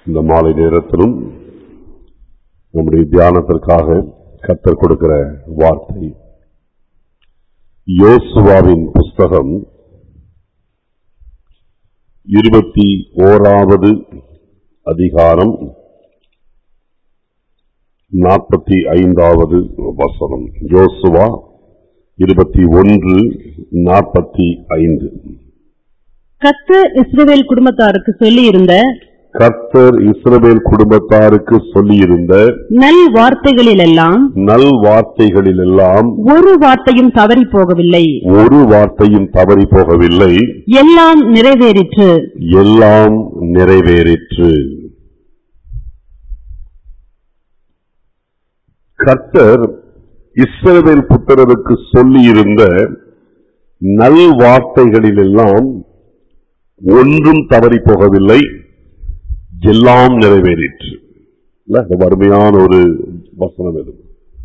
இந்த மாலை நேரத்திலும் நம்முடைய தியானத்திற்காக கத்தர் கொடுக்கிற வார்த்தை யோசுவாவின் புஸ்தகம் இருபத்தி ஓராவது அதிகாரம் நாற்பத்தி ஐந்தாவது வசனம் யோசுவா இருபத்தி ஒன்று நாற்பத்தி ஐந்து கர்த்தர் இஸ்ரவேல் குடும்பத்தாருக்கு சொல்லியிருந்த கர்த்தர் இஸ்ரவேல் குடும்பத்தாருக்கு சொல்லியிருந்த நல் வார்த்தைகளிலெல்லாம் நல் வார்த்தைகளிலெல்லாம் ஒரு வார்த்தையும் தவறி போகவில்லை ஒரு வார்த்தையும் தவறி போகவில்லை எல்லாம் நிறைவேறிற்று எல்லாம் நிறைவேறிற்று கர்த்தர் இஸ்ரவேல் புத்திரருக்கு சொல்லியிருந்த நல் வார்த்தைகளிலெல்லாம் ஒன்றும் தவறி போகவில்லை எல்லாம் நிறைவேறிற்று இல்ல ரொம்ப அருமையான ஒரு வசனம் இது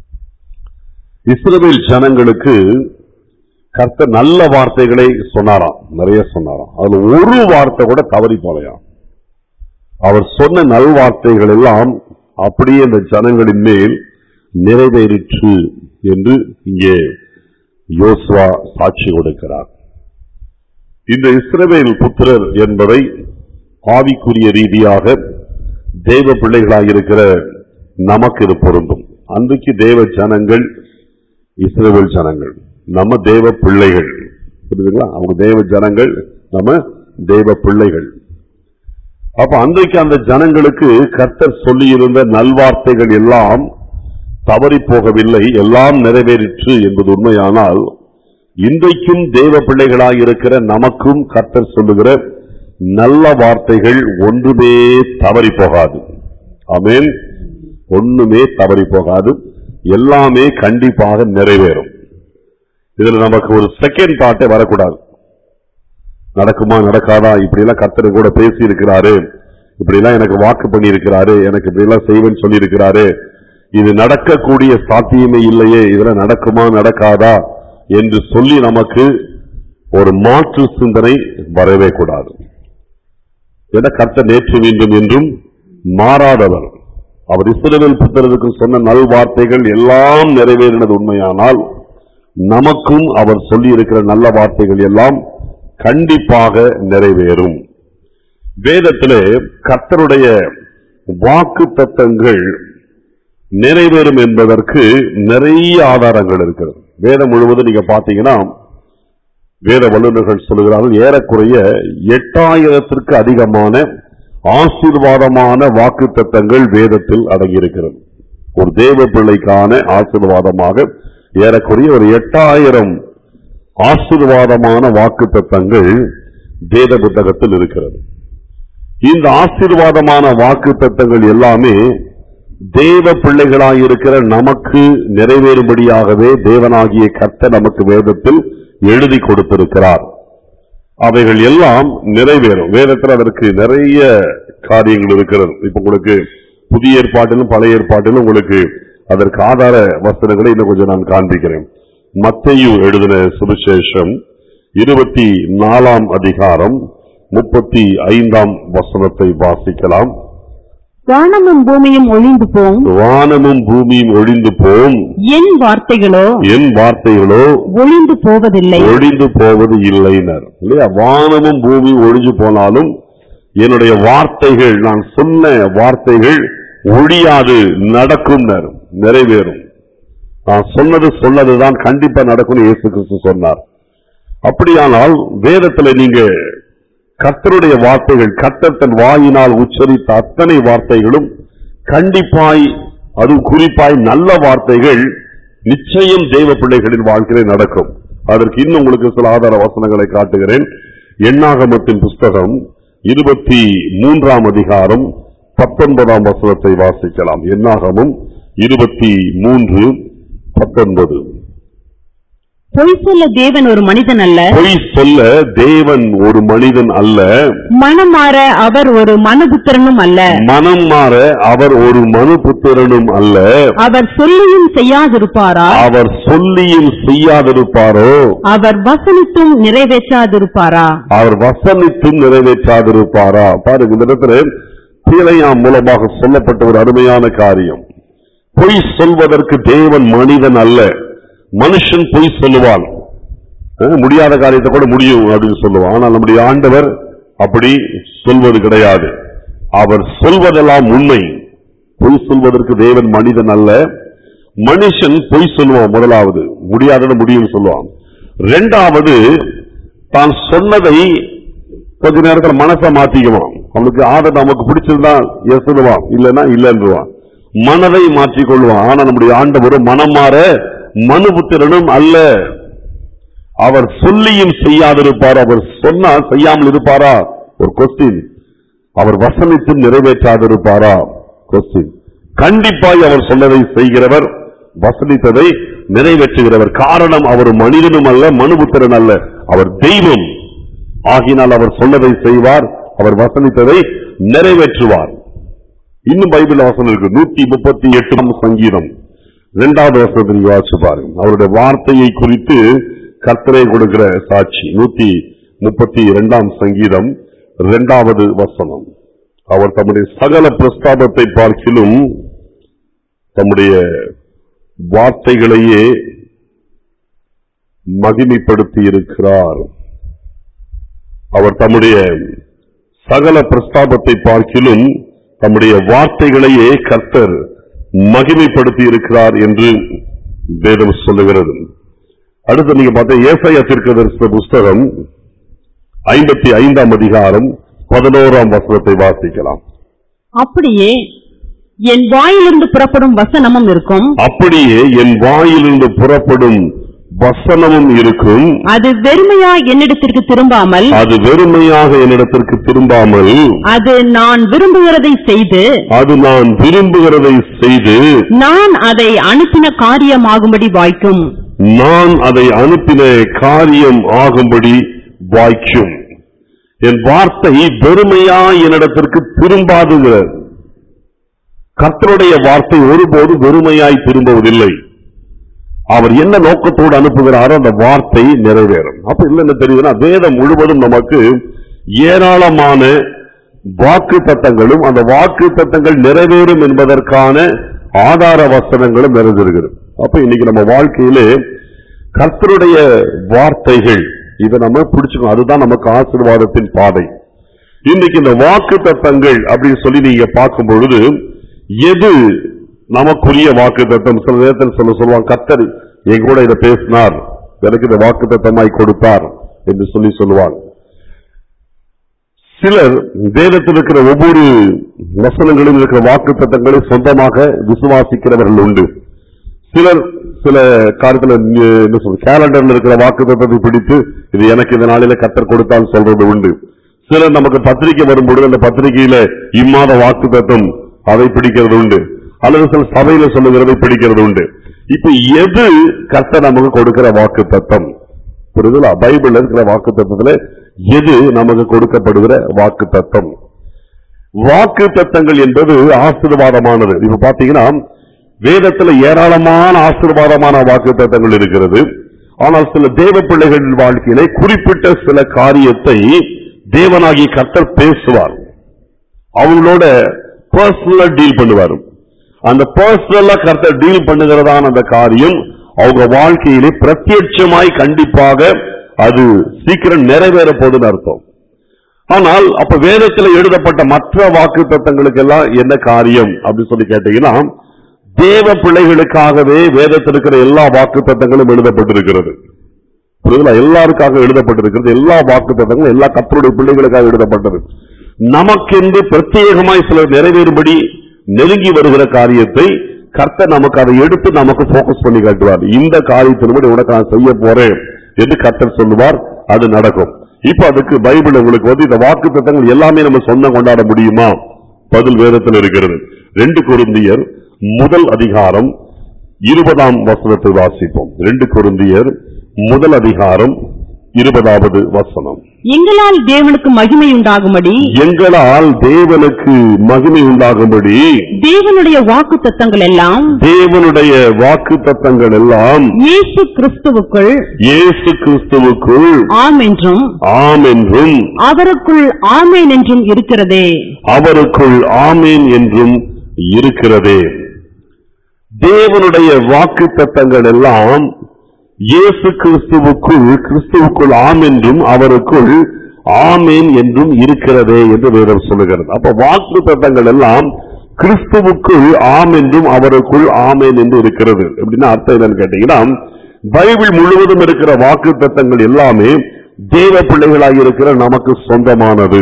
இஸ்ரவேல் ஜனங்களுக்கு கர்த்தர் நல்ல வார்த்தைகளை சொன்னாராம் நிறைய சொன்னாராம் அதுல ஒரு வார்த்தை கூட தவறி போலையாம் அவர் சொன்ன நல்வார்த்தைகள் எல்லாம் அப்படியே இந்த ஜனங்களின் மேல் நிறைவேறிற்று என்று இங்கே யோசுவா சாட்சி கொடுக்கிறார் இந்த இஸ்ரவேல் புத்திரர் என்பதை ஆவிக்குரிய ரீதியாக தேவ பிள்ளைகளாயிருக்கிற நமக்கு இது பொருந்தும் அன்றைக்கு தேவ ஜனங்கள் இஸ்ரவேல் ஜனங்கள் நம்ம தேவ பிள்ளைகள் புரியுதுங்களா அவங்க தேவ ஜனங்கள் நம்ம தேவ பிள்ளைகள் அப்ப அன்றைக்கு அந்த ஜனங்களுக்கு கர்த்தர் சொல்லியிருந்த நல்வார்த்தைகள் எல்லாம் தவறி போகவில்லை எல்லாம் நிறைவேறிற்று என்பது உண்மையானால் இன்றைக்கும் தேவ பிள்ளைகளாயிருக்கிற நமக்கும் கர்த்தர் சொல்லுகிற நல்ல வார்த்தைகள் ஒன்றுமே தவறி போகாது ஆமென் ஒண்ணுமே தவறி போகாது எல்லாமே கண்டிப்பாக நிறைவேறும் இதுல நமக்கு ஒரு செகண்ட் தாட்டே வரக்கூடாது நடக்குமா நடக்காதா இப்படி எல்லாம் கர்த்தர் கூட பேசி இருக்கிறாரு இப்படி எல்லாம் எனக்கு வாக்கு பண்ணி இருக்கிறாரு எனக்கு இப்படி எல்லாம் செய்வேன்னு சொல்லி இருக்கிறாரு இது நடக்கக்கூடிய சாத்தியமே இல்லையே இதுல நடக்குமா நடக்காதா என்று சொல்லி நமக்கு ஒரு மாற்று சிந்தனை வரவே கூடாது என கர்த்தர் நேற்று மீண்டும் என்றும் மாறாதவர் அவர் இஸ்ரவேல் புத்திரருக்கு சொன்ன நல்வார்த்தைகள் எல்லாம் நிறைவேறினது உண்மையானால் நமக்கும் அவர் சொல்லி இருக்கிற நல்ல வார்த்தைகள் எல்லாம் கண்டிப்பாக நிறைவேறும் வேதத்திலே கர்த்தருடைய வாக்கு தத்தங்கள் நிறைவேறும் என்பதற்கு நிறைய ஆதாரங்கள் இருக்கிறது வேதம் முழுவதும் நீங்க பாத்தீங்கன்னா வேத வல்லுநர்கள் சொல்லுகிறார்கள் ஏறக்குறைய எட்டாயிரத்திற்கு அதிகமான ஆசீர்வாதமான வாக்கு தத்தங்கள் வேதத்தில் அடங்கியிருக்கிறது ஒரு தேவ பிள்ளைக்கான ஆசீர்வாதமாக ஏறக்குறைய ஒரு எட்டாயிரம் ஆசீர்வாதமான வாக்கு தத்தங்கள் வேத புத்தகத்தில் இருக்கிறது இந்த ஆசீர்வாதமான வாக்கு தத்தங்கள் எல்லாமே தேவ பிள்ளைகளாயிருக்கிற நமக்கு நிறைவேறும்படியாகவே தேவனாகிய கர்த்தர் நமக்கு வேதத்தில் எழுதி கொடுத்திருக்கிறார் அவைகள் எல்லாம் நிறைவேறும் வேதத்தில் அதற்கு நிறைய காரியங்கள் இருக்கிறது இப்ப உங்களுக்கு புதிய ஏற்பாட்டிலும் பழைய ஏற்பாட்டிலும் உங்களுக்கு அதற்கு ஆதார வசனங்களை இன்னும் கொஞ்சம் நான் காண்பிக்கிறேன் மத்தையு எழுதின சுவிசேஷம் இருபத்தி நாலாம் அதிகாரம் முப்பத்தி ஐந்தாம் வசனத்தை வாசிக்கலாம் வானமும் பூமியும் ஒளிந்து போம் வானமும் பூமியும் ஒழிந்து போம் என் வார்த்தைகளோ என் வார்த்தைகளோ ஒளிந்து போவதில்லை ஒழிந்து போவது இல்லைனர் இல்லையா வானமும் பூமி ஒழிஞ்சு போனாலும் என்னுடைய வார்த்தைகள் நான் சொன்ன வார்த்தைகள் ஒழியாது நடக்கும்னர் நிறைவேறும் நான் சொன்னது சொன்னதுதான் கண்டிப்பா நடக்கும்னு இயேசு கிறிஸ்து சொன்னார் அப்படியானால் வேதத்துல நீங்க கர்த்தருடைய வார்த்தைகள் கர்த்தர் தன் வாயினால் உச்சரித்த அத்தனை வார்த்தைகளும் கண்டிப்பாய் அதுவும் குறிப்பாய் நல்ல வார்த்தைகள் நிச்சயம் தேவ பிள்ளைகளின் வாழ்க்கையிலே நடக்கும் அதற்கு இன்னும் உங்களுக்கு சில ஆதார வசனங்களை காட்டுகிறேன் எண்ணாகமத்தின் புஸ்தகம் இருபத்தி மூன்றாம் அதிகாரம் பத்தொன்பதாம் வசனத்தை வாசிக்கலாம் எண்ணாகமும் இருபத்தி மூன்று பத்தொன்பது பொய் சொல்ல தேவன் ஒரு மனிதன் அல்ல பொய் சொல்ல தேவன் ஒரு மனிதன் அல்ல மனம் மாற அவர் ஒரு மனபுத்திரனும் அல்ல மனம் மாற அவர் ஒரு மனுபுத்திரனும் அல்ல அவர் சொல்லியும் செய்யாதிருப்பாரா அவர் சொல்லியும் செய்யாதிருப்பாரோ அவர் வசனித்தும் நிறைவேற்றாதிருப்பாரா அவர் வசனித்தும் நிறைவேற்றாதிருப்பாரா பாருங்க இந்த இடத்துல பிழையாம் மூலமாக சொல்லப்பட்ட ஒரு அருமையான காரியம் பொய் சொல்வதற்கு தேவன் மனிதன் அல்ல மனுஷன் பொய் சொல்லுவான் அஹ், முடியாத காரியத்தை கூட முடியும் அப்படின்னு சொல்லுவான் ஆனால் நம்முடைய ஆண்டவர் அப்படி சொல்வது கிடையாது அவர் சொல்வதெல்லாம் உண்மை பொய் சொல்வதற்கு தேவன் மனிதன் அல்ல மனுஷன் பொய் சொல்லுவான் முதலாவது முடியாதது முடியும் சொல்லுவான் இரண்டாவது தான் சொன்னதை கொஞ்ச நேரத்துல மனசை மாத்திக்குவான் அவனுக்கு ஆதத்தை நமக்கு பிடிச்சிருந்தா எஸ் சொல்லுவான் இல்லைன்னா இல்லைன்றுவான் மனதை மாற்றிக் கொள்வான் ஆனா நம்முடைய ஆண்டவர் மனம் மாற மனுபுத்திரனும் அல்ல அவர் சொல்லியும் செய்யாதிருப்பார் அவர் சொன்னா செய்யாமல் இருப்பாரா ஒரு கொஸ்டின் அவர் வசனித்தும் நிறைவேற்றாதிருப்பாரா கொஸ்டின் கண்டிப்பாய் அவர் சொன்னதை செய்கிறவர் வசனித்ததை நிறைவேற்றுகிறவர் காரணம் அவர் மனிதனும் அல்ல மனுபுத்திரன் அல்ல அவர் தெய்வம் ஆகினால் அவர் சொன்னதை செய்வார் அவர் வசனித்ததை நிறைவேற்றுவார் இன்னும் பைபிள் வசனம் இருக்கு நூத்தி முப்பத்தி எட்டாம் சங்கீதம் இரண்டாவது வசனத்தை நீங்க வாசிச்சு பாருங்க அவருடைய வார்த்தையை குறித்து கர்த்தரை கொடுக்கிற சாட்சி நூத்தி முப்பத்தி இரண்டாம் சங்கீதம் இரண்டாவது வசனம் அவர் தம்முடைய சகல பிரஸ்தாபத்தை பார்க்கிலும் தம்முடைய வார்த்தைகளையே மகிமைப்படுத்தி இருக்கிறார் அவர் தம்முடைய சகல பிரஸ்தாபத்தை பார்க்கிலும் தம்முடைய வார்த்தைகளையே கர்த்தர் மகிமைப்படுத்தி இருக்கிறார் என்று வேதம் சொல்லுகிறது அடுத்து நீங்க பார்த்தா ஏசாயா தீர்க்கதரிசன புஸ்தகம் ஐம்பத்தி ஐந்தாம் அதிகாரம் பதினோராம் வசனத்தை வாசிக்கலாம் அப்படியே என் வாயிலிருந்து புறப்படும் வசனமும் இருக்கும் அப்படியே என் வாயிலிருந்து புறப்படும் வசனமும் இருக்கும் அது வெறுமையா என்னிடத்திற்கு திரும்பாமல் அது வெறுமையாக என்னிடத்திற்கு திரும்பாமல் அது நான் விரும்புகிறதை செய்து அது நான் விரும்புகிறதை செய்து நான் அதை அனுப்பின காரியமாகும்படி வாய்க்கும் நான் அதை அனுப்பின காரியம் ஆகும்படி வாய்க்கும் என் வார்த்தை வெறுமையா என்னிடத்திற்கு திரும்பாதுங்கிறது கர்த்தருடைய வார்த்தை ஒருபோது வெறுமையாய் திரும்புவதில்லை அவர் என்ன நோக்கத்தோடு அனுப்புகிறாரோ அந்த வார்த்தை நிறைவேறும் அப்ப இல்ல என்ன தெரியுதுன்னா வேதம் முழுவதும் நமக்கு ஏராளமான வாக்கு தத்தங்களும் அந்த வாக்கு தத்தங்கள் நிறைவேறும் என்பதற்கான ஆதார வசனங்களும் நிறைந்திருக்கிறது அப்ப இன்னைக்கு நம்ம வாழ்க்கையிலே கர்த்தருடைய வார்த்தைகள் இதை நம்ம பிடிச்சுக்கணும் அதுதான் நமக்கு ஆசீர்வாதத்தின் பாதை இன்னைக்கு இந்த வாக்கு தத்தங்கள் அப்படின்னு சொல்லி நீங்க பார்க்கும் பொழுது எது நமக்குரிய வாக்கு தத்தம் சில நேரத்தில் சொல்ல சொல்லுவாங்க கர்த்தர் என் கூட இதை பேசினார் எனக்கு இந்த வாக்கு தத்தமாய் கொடுத்தார் என்று சொல்லி சொல்லுவாங்க சிலர் வேதத்தில் இருக்கிற ஒவ்வொரு வசனங்களில் இருக்கிற வாக்கு தத்தங்களை சொந்தமாக விசுவாசிக்கிறவர்கள் உண்டு சிலர் சில காரியத்துல நி- என்ன சொல்ற கேலண்டர்ல இருக்கிற வாக்கு தத்தத்தை பிடித்து இது எனக்கு இந்த நாளில கத்தர் கொடுத்தான்னு சொல்றது உண்டு சிலர் நமக்கு பத்திரிக்கை வரும்பொழுது அந்த பத்திரிகையில இம்மாத வாக்கு தத்தம் அதை பிடிக்கிறது உண்டு அல்லது சில சபையில சொல்லுகிறதை பிடிக்கிறது உண்டு இப்ப எது கர்த்தர் நமக்கு கொடுக்கிற வாக்கு தத்தம் புரியுதுங்களா பைபிள்ல இருக்கிற வாக்கு தத்தத்துல எது நமக்கு கொடுக்கப்படுகிற வாக்கு தத்தம் வாக்கு தத்தங்கள் என்பது ஆசீர்வாதமானது இப்ப பாத்தீங்கன்னா வேதத்துல ஏராளமான ஆசீர்வாதமான வாக்கு தத்தங்கள் இருக்கிறது ஆனால் சில தேவ பிள்ளைகளின் வாழ்க்கையிலே குறிப்பிட்ட சில காரியத்தை தேவனாகி கர்த்தர் பேசுவார் அவங்களோட பர்சனலா டீல் பண்ணுவார் அந்த பர்சனலா கர்த்தர் டீல் பண்ணுகிறதான அந்த காரியம் அவங்க வாழ்க்கையிலே பிரத்யட்சமாய் கண்டிப்பாக அது சீக்கிரம் நிறைவேற போகுதுன்னு அர்த்தம் ஆனால் அப்ப வேதத்தில் எழுதப்பட்ட மற்ற வாக்கு தத்தங்களுக்கெல்லாம் என்ன காரியம் அப்படின்னு சொல்லி கேட்டீங்கன்னா தேவ பிள்ளைகளுக்காகவே வேதத்தில் இருக்கிற எல்லா வாக்கு தத்தங்களும் எழுதப்பட்டிருக்கிறது புரியுதுங்களா எல்லாருக்காக எழுதப்பட்டிருக்கிறது எல்லா வாக்கு தத்தங்களும் எல்லா கத்தருடைய பிள்ளைகளுக்காக எழுதப்பட்டது நமக்கென்று பிரத்யேகமாய் சிலர் நிறைவேறும்படி நெருங்கி வருகிற காரியத்தை கர்த்தர் நமக்கு அதை எடுத்து நமக்கு போக்கஸ் பண்ணி காட்டுவார் இந்த காரியத்தின்படி உனக்கு நான் செய்ய போறேன் என்று கர்த்தர் சொல்லுவார் அது நடக்கும் இப்ப அதுக்கு பைபிள் உங்களுக்கு வந்து இந்த வாக்கு தத்தங்கள் எல்லாமே நம்ம சொந்தம் கொண்டாட முடியுமா பதில் வேதத்தில் இருக்கிறது ரெண்டு கொருந்தியர் முதல் அதிகாரம் இருபதாம் வசனத்தை வாசிப்போம் ரெண்டு கொருந்தியர் முதல் அதிகாரம் இருபதாவது வசனம் எங்களால் தேவனுக்கு மகிமை உண்டாகும்படி எங்களால் தேவனுக்கு மகிமை உண்டாகும்படி தேவனுடைய வாக்கு தத்தங்கள் எல்லாம் தேவனுடைய வாக்கு தத்தங்கள் எல்லாம் இயேசு கிறிஸ்துவுக்குள் இயேசு கிறிஸ்துவுக்குள் ஆம் என்றும் ஆம் என்றும் அவருக்குள் ஆமேன் என்றும் இருக்கிறதே அவருக்குள் ஆமேன் என்றும் இருக்கிறதே தேவனுடைய வாக்கு தத்தங்கள் எல்லாம் இயேசு கிறிஸ்துவுக்குள் கிறிஸ்துவுக்குள் ஆம் என்றும் அவருக்குள் ஆமேன் என்றும் இருக்கிறதே என்று வேதம் சொல்லுகிறது அப்ப வாக்கு தத்தங்கள் எல்லாம் கிறிஸ்துவுக்குள் ஆம் என்றும் அவருக்குள் ஆமேன் என்று இருக்கிறது எப்படின்னா அர்த்தம் என்னன்னு கேட்டீங்கன்னா பைபிள் முழுவதும் இருக்கிற வாக்கு தத்தங்கள் எல்லாமே தேவ பிள்ளைகளாக இருக்கிற நமக்கு சொந்தமானது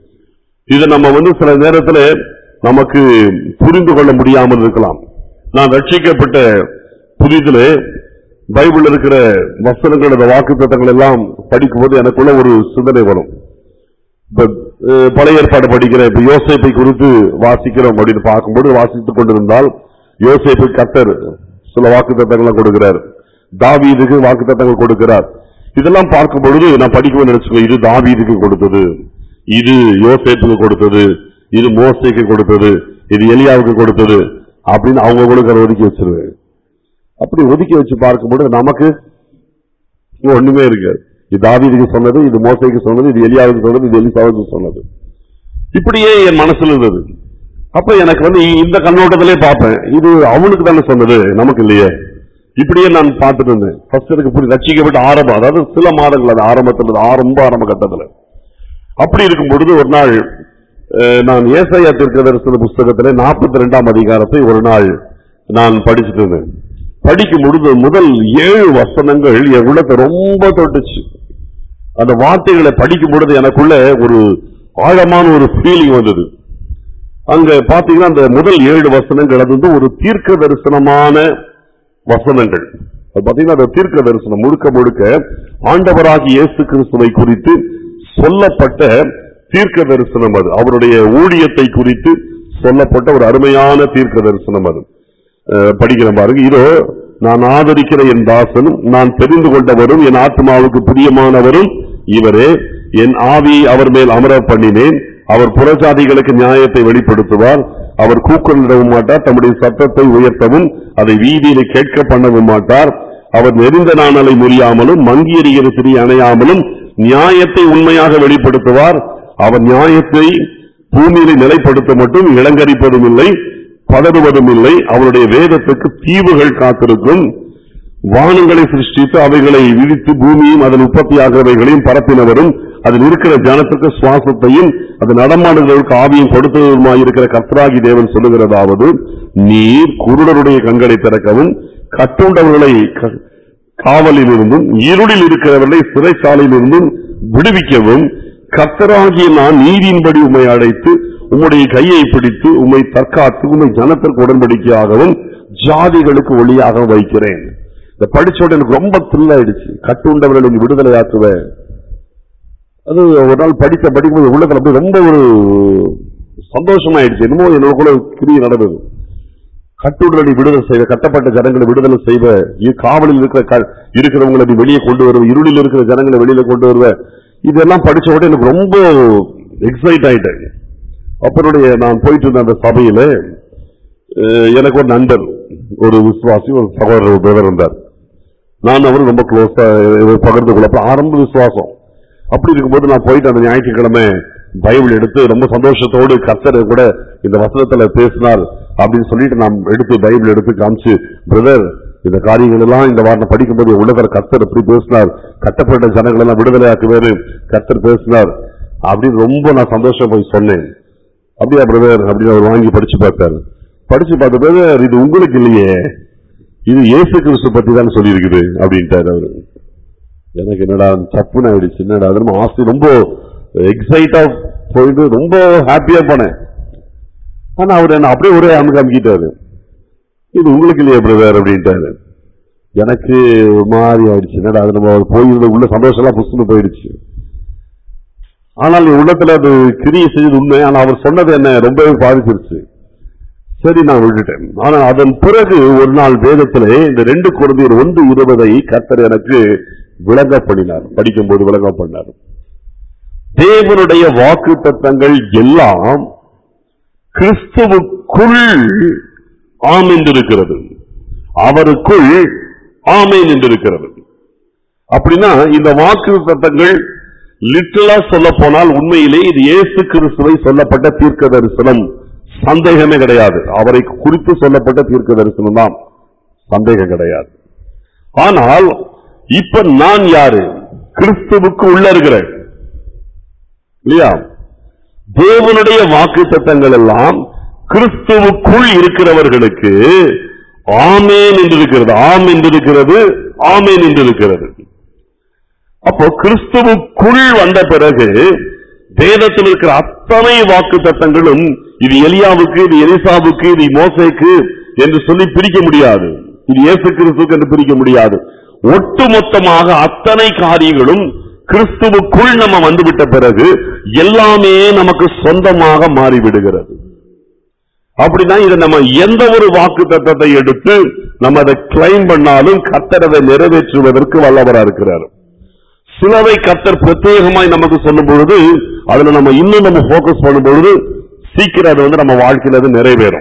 இது நம்ம வந்து சில நேரத்துல நமக்கு புரிந்து கொள்ள முடியாமல் இருக்கலாம் நான் ரட்சிக்கப்பட்ட புரிதல பைபிள் இருக்கிற வசனங்கள் அந்த வாக்கு எல்லாம் படிக்கும்போது எனக்குள்ள ஒரு சிந்தனை வரும் இப்ப அஹ், பழைய ஏற்பாடு படிக்கிறேன் இப்ப யோசேப்பை குறித்து வாசிக்கிறோம் அப்படின்னு பார்க்கும்போது வாசித்துக் கொண்டிருந்தால் யோசேப்பு கத்தர் சில வாக்கு தத்தங்களை கொடுக்கிறார் தாவீதுக்கு வாக்கு தத்தங்கள் கொடுக்கிறார் இதெல்லாம் பார்க்கும் பொழுது நான் படிக்கும்போது நினைச்சுக்கோ இது தாவீதுக்கு கொடுத்தது இது யோசேப்புக்கு கொடுத்தது இது மோசைக்கு கொடுத்தது இது எலியாவுக்கு கொடுத்தது அப்படின்னு அவங்க கொடுக்கிற ஒதுக்கி வச்சிருவேன் அப்படி ஒதுக்கி வச்சு பார்க்கும்போது நமக்கு இங்க ஒண்ணுமே இருக்காது இது தாவீதுக்கு சொன்னது இது மோசைக்கு சொன்னது இது எலியாவுக்கு சொன்னது இது எலிசாவுக்கு சொன்னது இப்படியே என் மனசுல இருந்தது அப்ப எனக்கு வந்து இ- இந்த கண்ணோட்டத்திலே பார்ப்பேன் இது அவனுக்கு தானே சொன்னது நமக்கு இல்லையே இப்படியே நான் பார்த்துட்டு இருந்தேன் ஃபர்ஸ்ட் எனக்கு புரிய ரட்சிக்கப்பட்ட ஆரம்பம் அதாவது சில மாதங்கள் அது ஆரம்பத்தில் ஆரம்ப ஆரம்ப கட்டத்துல அப்படி இருக்கும் பொழுது ஒரு நாள் அஹ், நான் ஏசாயா தீர்க்கதரிசன புஸ்தகத்திலே நாற்பத்தி ரெண்டாம் அதிகாரத்தை ஒரு நாள் நான் படிச்சுட்டு இருந்தேன் படிக்கும் பொழுது முதல் ஏழு வசனங்கள் என் உள்ளத்தை ரொம்ப தொட்டுச்சு அந்த வார்த்தைகளை படிக்கும் பொழுது எனக்குள்ள ஒரு ஆழமான ஒரு ஃபீலிங் வந்தது அங்க பாத்தீங்கன்னா அந்த முதல் ஏழு வசனங்கள் அது வந்து ஒரு தீர்க்க தரிசனமான வசனங்கள் அது பாத்தீங்கன்னா அந்த தீர்க்க தரிசனம் முழுக்க முழுக்க ஆண்டவராகி இயேசு கிறிஸ்துவை குறித்து சொல்லப்பட்ட தீர்க்க தரிசனம் அது அவருடைய ஊழியத்தை குறித்து சொல்லப்பட்ட ஒரு அருமையான தீர்க்க தரிசனம் அது அஹ், படிக்கிற பாருங்க இதோ நான் ஆதரிக்கிற என் தாசனும் நான் தெரிந்து கொண்டவரும் என் ஆத்மாவுக்கு பிரியமானவரும் இவரே என் ஆவியை அவர் மேல் அமர பண்ணினேன் அவர் புறஜாதிகளுக்கு நியாயத்தை வெளிப்படுத்துவார் அவர் கூக்குரலிடவும் மாட்டார் தம்முடைய சத்தத்தை உயர்த்தவும் அதை வீதியிலே கேட்க பண்ணவும் மாட்டார் அவர் நெறிந்த நாணலை முறியாமலும் மங்கி எறிகிற திரி அணையாமலும் நியாயத்தை உண்மையாக வெளிப்படுத்துவார் அவர் நியாயத்தை பூமியிலே நிலைப்படுத்த மட்டும் இளங்கரிப்பதும் இல்லை பதறுவதும் இல்லை அவருடைய வேதத்துக்கு தீவுகள் காத்திருக்கும் வானங்களை சிருஷ்டித்து அவைகளை விதித்து பூமியும் அதன் உற்பத்தியாகிறவைகளையும் பரப்பினவரும் அதில் இருக்கிற ஜனத்துக்கு சுவாசத்தையும் அது நடமாடுகிறவர்களுக்கு ஆவியும் கொடுத்ததுமாயிருக்கிற கர்த்தராகி தேவன் சொல்லுகிறதாவது நீர் குருடருடைய கண்களை திறக்கவும் கட்டுண்டவர்களை க- காவலில் இருந்தும் இருளில் இருக்கிறவர்களை சிறைச்சாலையில் இருந்தும் விடுவிக்கவும் கர்த்தராகிய நான் நீதியின்படி உம்மை அழைத்து உம்முடைய கையை பிடித்து உம்மை தற்காத்து உம்மை ஜனத்திற்கு உடன்படிக்கையாகவும் ஜாதிகளுக்கு ஒளியாக வைக்கிறேன் இதை படிச்ச உடனே எனக்கு ரொம்ப thrill ஆயிடுச்சு கட்டுண்டவர்களை நீ விடுதலையாக்குவேன் அது ஒரு நாள் படிக்க படிக்கும்போது உள்ளத்துல அப்படியே ரொம்ப ஒரு சந்தோஷமாயிடுச்சு என்னமோ என்னோட கிரியை நடந்தது கட்டுடலை விடுதலை செய்வ கட்டப்பட்ட ஜனங்களை விடுதலை செய்வ இ- காவலில் இருக்கிற க- இருக்கிறவங்களை நீ வெளியே கொண்டு வருவ இருளில் இருக்கிற ஜனங்களை வெளியில கொண்டு வருவ இதெல்லாம் படிச்ச உடனே எனக்கு ரொம்ப எக்ஸைட் ஆயிட்டேன் அப்பனுடைய நான் போயிட்டு இருந்த அந்த சபையில அஹ், எனக்கு ஒரு நண்பர் ஒரு விசுவாசி ஒரு சகோதரர் ஒரு brother இருந்தார் நான் அவரும் ரொம்ப க்ளோஸா பகிர்ந்து கொள்ள அப்ப ஆரம்ப விசுவாசம் அப்படி இருக்கும்போது நான் போயிட்டு அந்த ஞாயிற்றுக்கிழமை பைபிள் எடுத்து ரொம்ப சந்தோஷத்தோடு கர்த்தர் கூட இந்த வசனத்துல பேசினார் அப்படின்னு சொல்லிட்டு நான் எடுத்து பைபிள் எடுத்து காமிச்சு பிரதர் இந்த காரியங்கள் எல்லாம் இந்த வாரம் படிக்கும்போது உள்ளவர் கர்த்தர் எப்படி பேசினார் கட்டப்பட்ட ஜனங்கள் எல்லாம் விடுதலையாக்குவாரு கர்த்தர் பேசினார் அப்படின்னு ரொம்ப நான் சந்தோஷம் போய் சொன்னேன் அப்படியா பிரதர் அப்படின்னு அவர் வாங்கி படிச்சு பார்த்தாரு படிச்சு பார்த்த பிறகு இது உங்களுக்கு இல்லையே இது இயேசு கிறிஸ்து பத்தி தான் சொல்லியிருக்குது அப்படின்ட்டாரு அவரு எனக்கு என்னடா தப்புன்னு ஆயிடுச்சு என்னடா அது நம்ம ஆசை ரொம்ப எக்ஸைட்டா போயிட்டு ரொம்ப ஹாப்பியா போனேன் ஆனா அவர் என்ன அப்படியே ஒரே அமுக்கு அமுக்கிட்டாரு இது உங்களுக்கு இல்லையா பிரதர் அப்படின்ட்டாரு எனக்கு ஒரு மாதிரி ஆயிடுச்சு என்னடா அது நம்ம போயிருந்த உள்ள சந்தோஷம் எல்லாம் புஸ்துன்னு போயிடுச்சு ஆனால் என் உள்ளத்துல அது கிரியை செய்தது உண்மை ஆனா அவர் சொன்னது என்ன ரொம்பவே பாதிச்சிருச்சு சரி நான் விட்டுட்டேன் ஆனா அதன் பிறகு ஒரு நாள் வேதத்திலே இந்த ரெண்டு குழந்தையர் ஒன்று இருபதை கர்த்தர் எனக்கு விளங்க பண்ணினார் படிக்கும்போது விளங்க பண்ணார் தேவனுடைய வாக்கு தத்தங்கள் எல்லாம் கிறிஸ்துவுக்குள் ஆம் என்றிருக்கிறது அவருக்குள் ஆமேன் என்றிருக்கிறது அப்படின்னா இந்த வாக்கு தத்தங்கள் லிட்டலா சொல்ல போனால் உண்மையிலே இது இயேசு கிறிஸ்துவை சொல்லப்பட்ட தீர்க்க தரிசனம் சந்தேகமே கிடையாது அவரை குறித்து சொல்லப்பட்ட தீர்க்க தரிசனம் தான் சந்தேகம் கிடையாது ஆனால் இப்ப நான் யாரு கிறிஸ்துவுக்கு உள்ள இருக்கிறேன் இல்லையா தேவனுடைய வாக்கு தத்தங்கள் எல்லாம் கிறிஸ்துவுக்குள் இருக்கிறவர்களுக்கு ஆமேன் என்று இருக்கிறது ஆம் என்று இருக்கிறது ஆமேன் என்று இருக்கிறது அப்போ கிறிஸ்துவுக்குள் வந்த பிறகு வேதத்தில் இருக்கிற அத்தனை வாக்கு தத்தங்களும் இது எலியாவுக்கு இது எலிசாவுக்கு இது மோசேக்கு என்று சொல்லி பிரிக்க முடியாது இது இயேசு கிறிஸ்துக்கு என்று பிரிக்க முடியாது ஒட்டுமொத்தமாக அத்தனை காரியங்களும் கிறிஸ்துவுக்குள் நம்ம வந்துவிட்ட பிறகு எல்லாமே நமக்கு சொந்தமாக மாறிவிடுகிறது அப்படிதான் இதை நம்ம எந்த ஒரு வாக்கு தத்தத்தை எடுத்து நம்ம அதை கிளைம் பண்ணாலும் கர்த்தர் அதை நிறைவேற்றுவதற்கு வல்லவரா இருக்கிறார் சிலவை கர்த்தர் பிரத்யேகமாய் நமக்கு சொல்லும் பொழுது அதுல நம்ம இன்னும் நம்ம போக்கஸ் பண்ணும் பொழுது சீக்கிரம் அது வந்து நம்ம வாழ்க்கையில அது நிறைவேறும்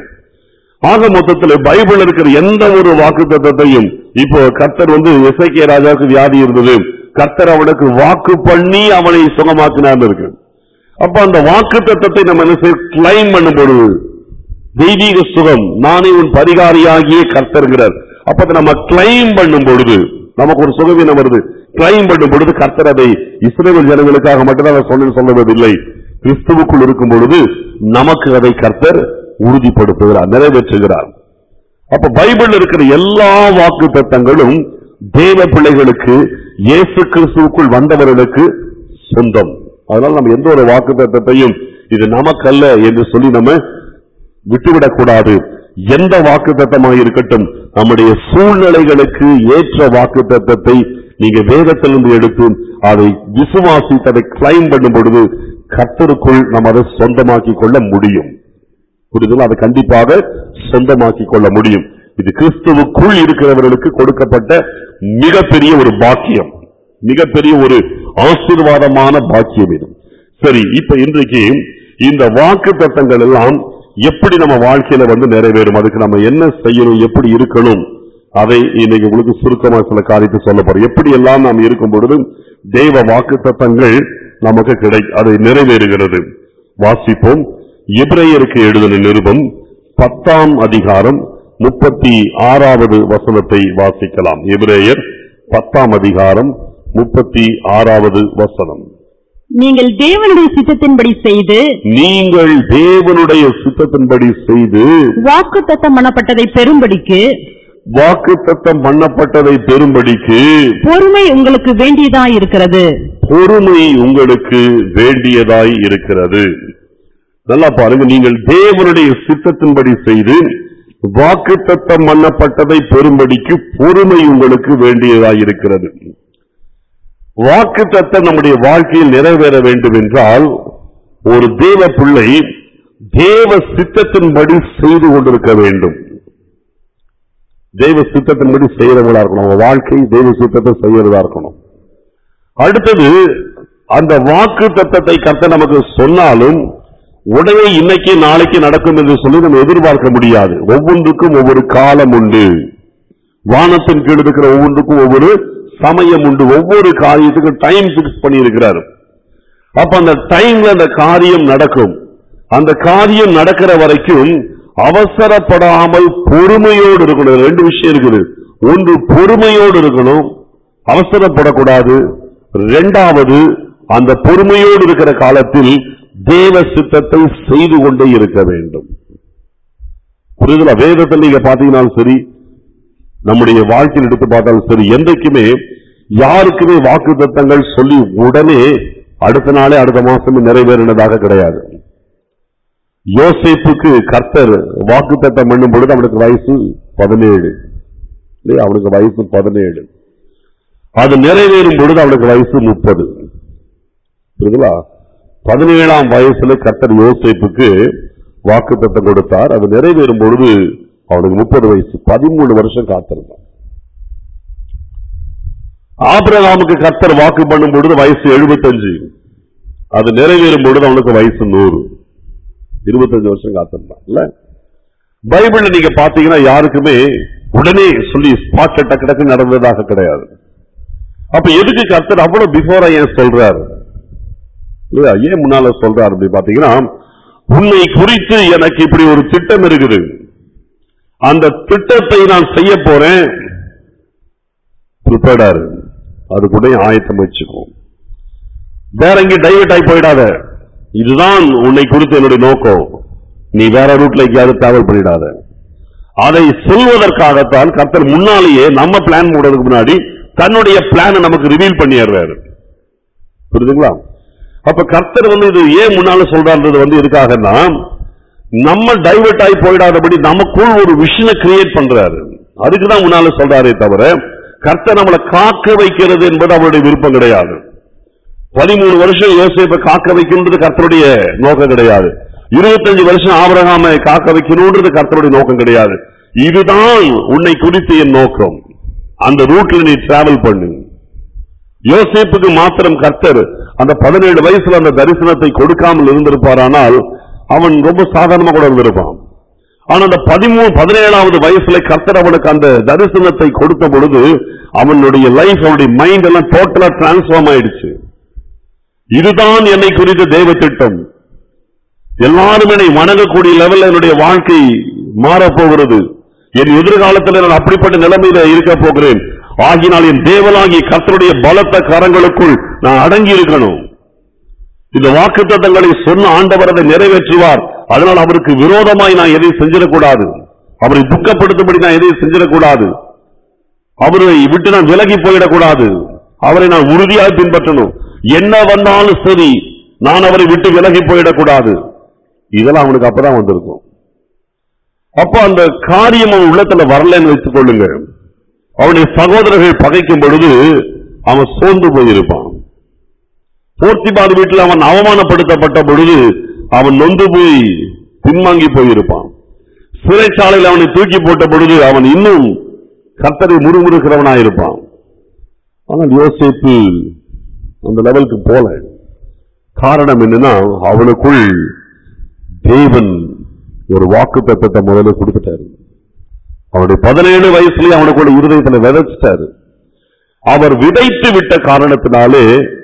ஆக மொத்தத்தில் பைபிள் இருக்கிற எந்த ஒரு வாக்கு தத்தத்தையும் இப்போ கர்த்தர் வந்து எஸ்ஐகே ராஜாவுக்கு வியாதி இருந்தது கர்த்தர் அவனுக்கு வாக்கு பண்ணி அவனை சுகமாக்கினார் இருக்கு அப்ப அந்த வாக்கு தத்தத்தை நம்ம என்ன செய்ய கிளைம் பண்ணும் பொழுது தெய்வீக சுகம் நானே உன் பரிகாரியாகிய கர்த்தருங்கிறார் அப்ப அதை நம்ம கிளைம் பண்ணும் பொழுது நமக்கு ஒரு சுகவீனம் வருது கிளைம் பண்ணும் பொழுது கர்த்தர் அதை இஸ்ரேல் ஜனங்களுக்காக மட்டும்தான் அதை சொல்ல சொல்லுவதில்லை கிறிஸ்துவுக்குள் இருக்கும் பொழுது நமக்கு அதை கர்த்தர் உறுதிப்படுத்துகிறார் நிறைவேற்றுகிறார் அப்ப பைபிள் இருக்கிற எல்லா வாக்கு தத்தங்களும் தேவ பிள்ளைகளுக்கு இயேசு கிறிஸ்துவுக்குள் வந்தவர்களுக்கு சொந்தம் அதனால நம்ம எந்த ஒரு வாக்கு தத்தத்தையும் இது நமக்கல்ல என்று சொல்லி நம்ம விட்டுவிடக் கூடாது எந்த வாக்கு தத்தமாக இருக்கட்டும் நம்முடைய சூழ்நிலைகளுக்கு ஏற்ற வாக்கு தத்தத்தை நீங்க வேதத்திலிருந்து எடுத்து அதை விசுவாசித்து அதை கிளைம் பண்ணும் பொழுது கர்த்தருக்குள் நம்ம அதை சொந்தமாக்கி கொள்ள முடியும் புரிதல் அதை கண்டிப்பாக சொந்தமாக்கி கொள்ள முடியும் இது கிறிஸ்துவுக்குள் இருக்கிறவர்களுக்கு கொடுக்கப்பட்ட மிகப்பெரிய ஒரு பாக்கியம் மிகப்பெரிய ஒரு ஆசீர்வாதமான பாக்கியம் இது சரி இப்ப இன்றைக்கு இந்த வாக்கு தத்தங்கள் எல்லாம் எப்படி நம்ம வாழ்க்கையில வந்து நிறைவேறும் அதுக்கு நம்ம என்ன செய்யணும் எப்படி இருக்கணும் அதை இன்னைக்கு உங்களுக்கு சுருக்கமா சில காரியத்தை சொல்ல போறோம் எப்படி எல்லாம் நாம் இருக்கும் பொழுது தெய்வ வாக்கு தத்தங்கள் நமக்கு கிடை அதை நிறைவேறுகிறது வாசிப்போம் எபிரேயருக்கு எழுதின நிருபம் பத்தாம் அதிகாரம் முப்பத்தி ஆறாவது வசனத்தை வாசிக்கலாம் எபிரேயர் பத்தாம் அதிகாரம் முப்பத்தி ஆறாவது வசனம் நீங்கள் தேவனுடைய சித்தத்தின்படி செய்து நீங்கள் தேவனுடைய சித்தத்தின்படி செய்து வாக்குத்தத்தம் பண்ணப்பட்டதை பெறும்படிக்கு வாக்குத்தத்தம் பண்ணப்பட்டதை பெறும்படிக்கு பொறுமை உங்களுக்கு வேண்டியதாய் இருக்கிறது பொறுமை உங்களுக்கு வேண்டியதாய் இருக்கிறது நல்லா பாருங்க நீங்கள் தேவனுடைய சித்தத்தின்படி செய்து வாக்குத்தத்தம் பண்ணப்பட்டதை பெறும்படிக்கு பொறுமை உங்களுக்கு வேண்டியதாய் இருக்கிறது வாக்குத்தத்தம் நம்முடைய வாழ்க்கையில் நிறைவேற வேண்டும் என்றால் ஒரு தேவ பிள்ளை தேவ சித்தத்தின்படி செய்து கொண்டிருக்க வேண்டும் தெய்வ சித்தத்தின்படி செய்யறவங்களா இருக்கணும் அவங்க வாழ்க்கை தெய்வ சித்தத்தை செய்யறதா இருக்கணும் அடுத்தது அந்த வாக்கு தத்தத்தை கர்த்தர் நமக்கு சொன்னாலும் உடனே இன்னைக்கு நாளைக்கு நடக்கும் என்று சொல்லி நம்ம எதிர்பார்க்க முடியாது ஒவ்வொன்றுக்கும் ஒவ்வொரு காலம் உண்டு வானத்தின் கீழ் இருக்கிற ஒவ்வொன்றுக்கும் ஒவ்வொரு சமயம் உண்டு ஒவ்வொரு காரியத்துக்கும் டைம் பிக்ஸ் பண்ணி இருக்கிறாரு அப்ப அந்த டைம்ல அந்த காரியம் நடக்கும் அந்த காரியம் நடக்கிற வரைக்கும் அவசரப்படாமல் பொறுமையோடு இருக்கணும் ரெண்டு விஷயம் இருக்குது ஒன்று பொறுமையோடு இருக்கணும் அவசரப்படக்கூடாது இரண்டாவது அந்த பொறுமையோடு இருக்கிற காலத்தில் தேவ சித்தத்தை செய்து கொண்டே இருக்க வேண்டும் புரிதலா வேதத்தில் நீங்க பாத்தீங்கன்னாலும் சரி நம்முடைய வாழ்க்கையில் எடுத்து பார்த்தாலும் சரி என்றைக்குமே யாருக்குமே வாக்கு தத்தங்கள் சொல்லி உடனே அடுத்த நாளே அடுத்த மாசமே நிறைவேறினதாக கிடையாது யோசேப்புக்கு கர்த்தர் வாக்கு தத்தம் பண்ணும் பொழுது அவனுக்கு வயசு பதினேழு இல்லையா அவனுக்கு வயசு பதினேழு அது நிறைவேறும் பொழுது அவனுக்கு வயசு முப்பது புரியுதுங்களா பதினேழாம் வயசுல கர்த்தர் யோசேப்புக்கு வாக்கு தத்தம் கொடுத்தார் அது நிறைவேறும் பொழுது அவனுக்கு முப்பது வயசு பதிமூணு வருஷம் காத்திருந்தான் ஆபிரகாமுக்கு கர்த்தர் வாக்கு பண்ணும் பொழுது வயசு எழுபத்தஞ்சு அது நிறைவேறும் பொழுது அவனுக்கு வயசு நூறு இருபத்தஞ்சு வருஷம் காத்திருந்தான் இல்ல பைபிள்ல நீங்க பாத்தீங்கன்னா யாருக்குமே உடனே சொல்லி ஸ்பாட்ல டக்கு டக்கு நடந்ததாக கிடையாது அப்ப எதுக்கு கர்த்தர் அவ்வளவு பிஃபோரா ஏன் சொல்றாரு இல்லையா ஏன் முன்னால சொல்றாரு அப்படி பாத்தீங்கன்னா உன்னை குறித்து எனக்கு இப்படி ஒரு திட்டம் இருக்குது அந்த திட்டத்தை நான் செய்ய போறேன் ப்ரிப்பேர்டாரு அது கூட ஆயத்தம் வச்சுக்கோ வேற எங்கேயும் டைவர்ட் ஆகி போயிடாத இதுதான் உன்னை குறித்து என்னுடைய நோக்கம் நீ வேற ரூட்ல எங்கேயாவது டிராவல் பண்ணிடாத அதை சொல்வதற்காகத்தான் கர்த்தர் முன்னாலேயே நம்ம பிளான் போடுறதுக்கு முன்னாடி தன்னுடைய பிளானை நமக்கு ரிவீல் பண்ணிடுறாரு புரியுதுங்களா அப்ப கர்த்தர் வந்து இது ஏன் முன்னால சொல்றான்றது வந்து எதுக்காகன்னா நம்ம டைவர்ட் ஆகி போயிடாதபடி நமக்குள் ஒரு விஷனை கிரியேட் பண்றாரு அதுக்கு தான் முன்னால சொல்றாரே தவிர கர்த்தர் நம்மளை காக்க வைக்கிறது என்பது அவருடைய விருப்பம் கிடையாது பதிமூணு வருஷம் யோசேப்பை காக்க வைக்கணுன்றது கர்த்தருடைய நோக்கம் கிடையாது இருபத்தஞ்சு வருஷம் ஆபரகாமை காக்க வைக்கணும்ன்றது கர்த்தருடைய நோக்கம் கிடையாது இதுதான் உன்னை குறித்து என் நோக்கம் அந்த ரூட்ல நீ டிராவல் பண்ணு யோசேப்புக்கு மாத்திரம் கர்த்தர் அந்த பதினேழு வயசுல அந்த தரிசனத்தை கொடுக்காமல் இருந்திருப்பாரானால் அவன் ரொம்ப சாதாரணமா கூட இருந்திருப்பான் ஆனா அந்த பதிமூணு பதினேழாவது வயசுல கர்த்தர் அவனுக்கு அந்த தரிசனத்தை கொடுத்த பொழுது அவனுடைய லைஃப் அவனுடைய மைண்ட் எல்லாம் டோட்டலா டிரான்ஸ்ஃபார்ம் ஆயிடுச்சு இதுதான் என்னை குறித்த தெய்வ திட்டம் எல்லாரும் என்னை வணங்கக்கூடிய லெவல்ல என்னுடைய வாழ்க்கை மாறப்போகிறது என் எதிர்காலத்தில் நான் அப்படிப்பட்ட நிலைமையில இருக்க போகிறேன் ஆகினால் என் தேவனாகிய கர்த்தருடைய பலத்த கரங்களுக்குள் நான் அடங்கி இருக்கணும் இந்த வாக்குத்தத்தங்களை சொன்ன ஆண்டவர் அதை நிறைவேற்றுவார் அதனால் அவருக்கு விரோதமாய் நான் எதையும் செஞ்சிடக்கூடாது அவரை துக்கப்படுத்தும்படி நான் எதையும் செஞ்சிடக்கூடாது அவரை விட்டு நான் விலகி போயிடக்கூடாது அவரை நான் உறுதியாக பின்பற்றணும் என்ன வந்தாலும் சரி நான் அவரை விட்டு விலகி போயிடக்கூடாது இதெல்லாம் அவனுக்கு அப்பதான் வந்திருக்கும் அப்ப அந்த காரியம் அவன் உள்ளத்துல வரலன்னு வைத்துக் கொள்ளுங்க அவனுடைய சகோதரர்கள் பகைக்கும் பொழுது அவன் சோர்ந்து போயிருப்பான் போர்த்திபாது வீட்டில் அவன் அவமானப்படுத்தப்பட்ட பொழுது அவன் நொந்து போய் பின்வாங்கி போயிருப்பான் சிறைச்சாலையில் அவனை தூக்கி போட்ட பொழுது அவன் இன்னும் கர்த்தரை முறுமுறுக்கிறவனாயிருப்பான் ஆனால் யோசிப்பு அந்த லெவலுக்கு போல காரணம் என்னன்னா அவனுக்குள் தேவன் ஒரு வாக்கு தத்தத்தை முதல்ல கொடுத்துட்டாரு அவனுடைய பதினேழு வயசுலயே அவனுக்குள்ள இருதயத்துல விதைச்சிட்டாரு அவர் விதைத்து விட்ட காரணத்தினாலே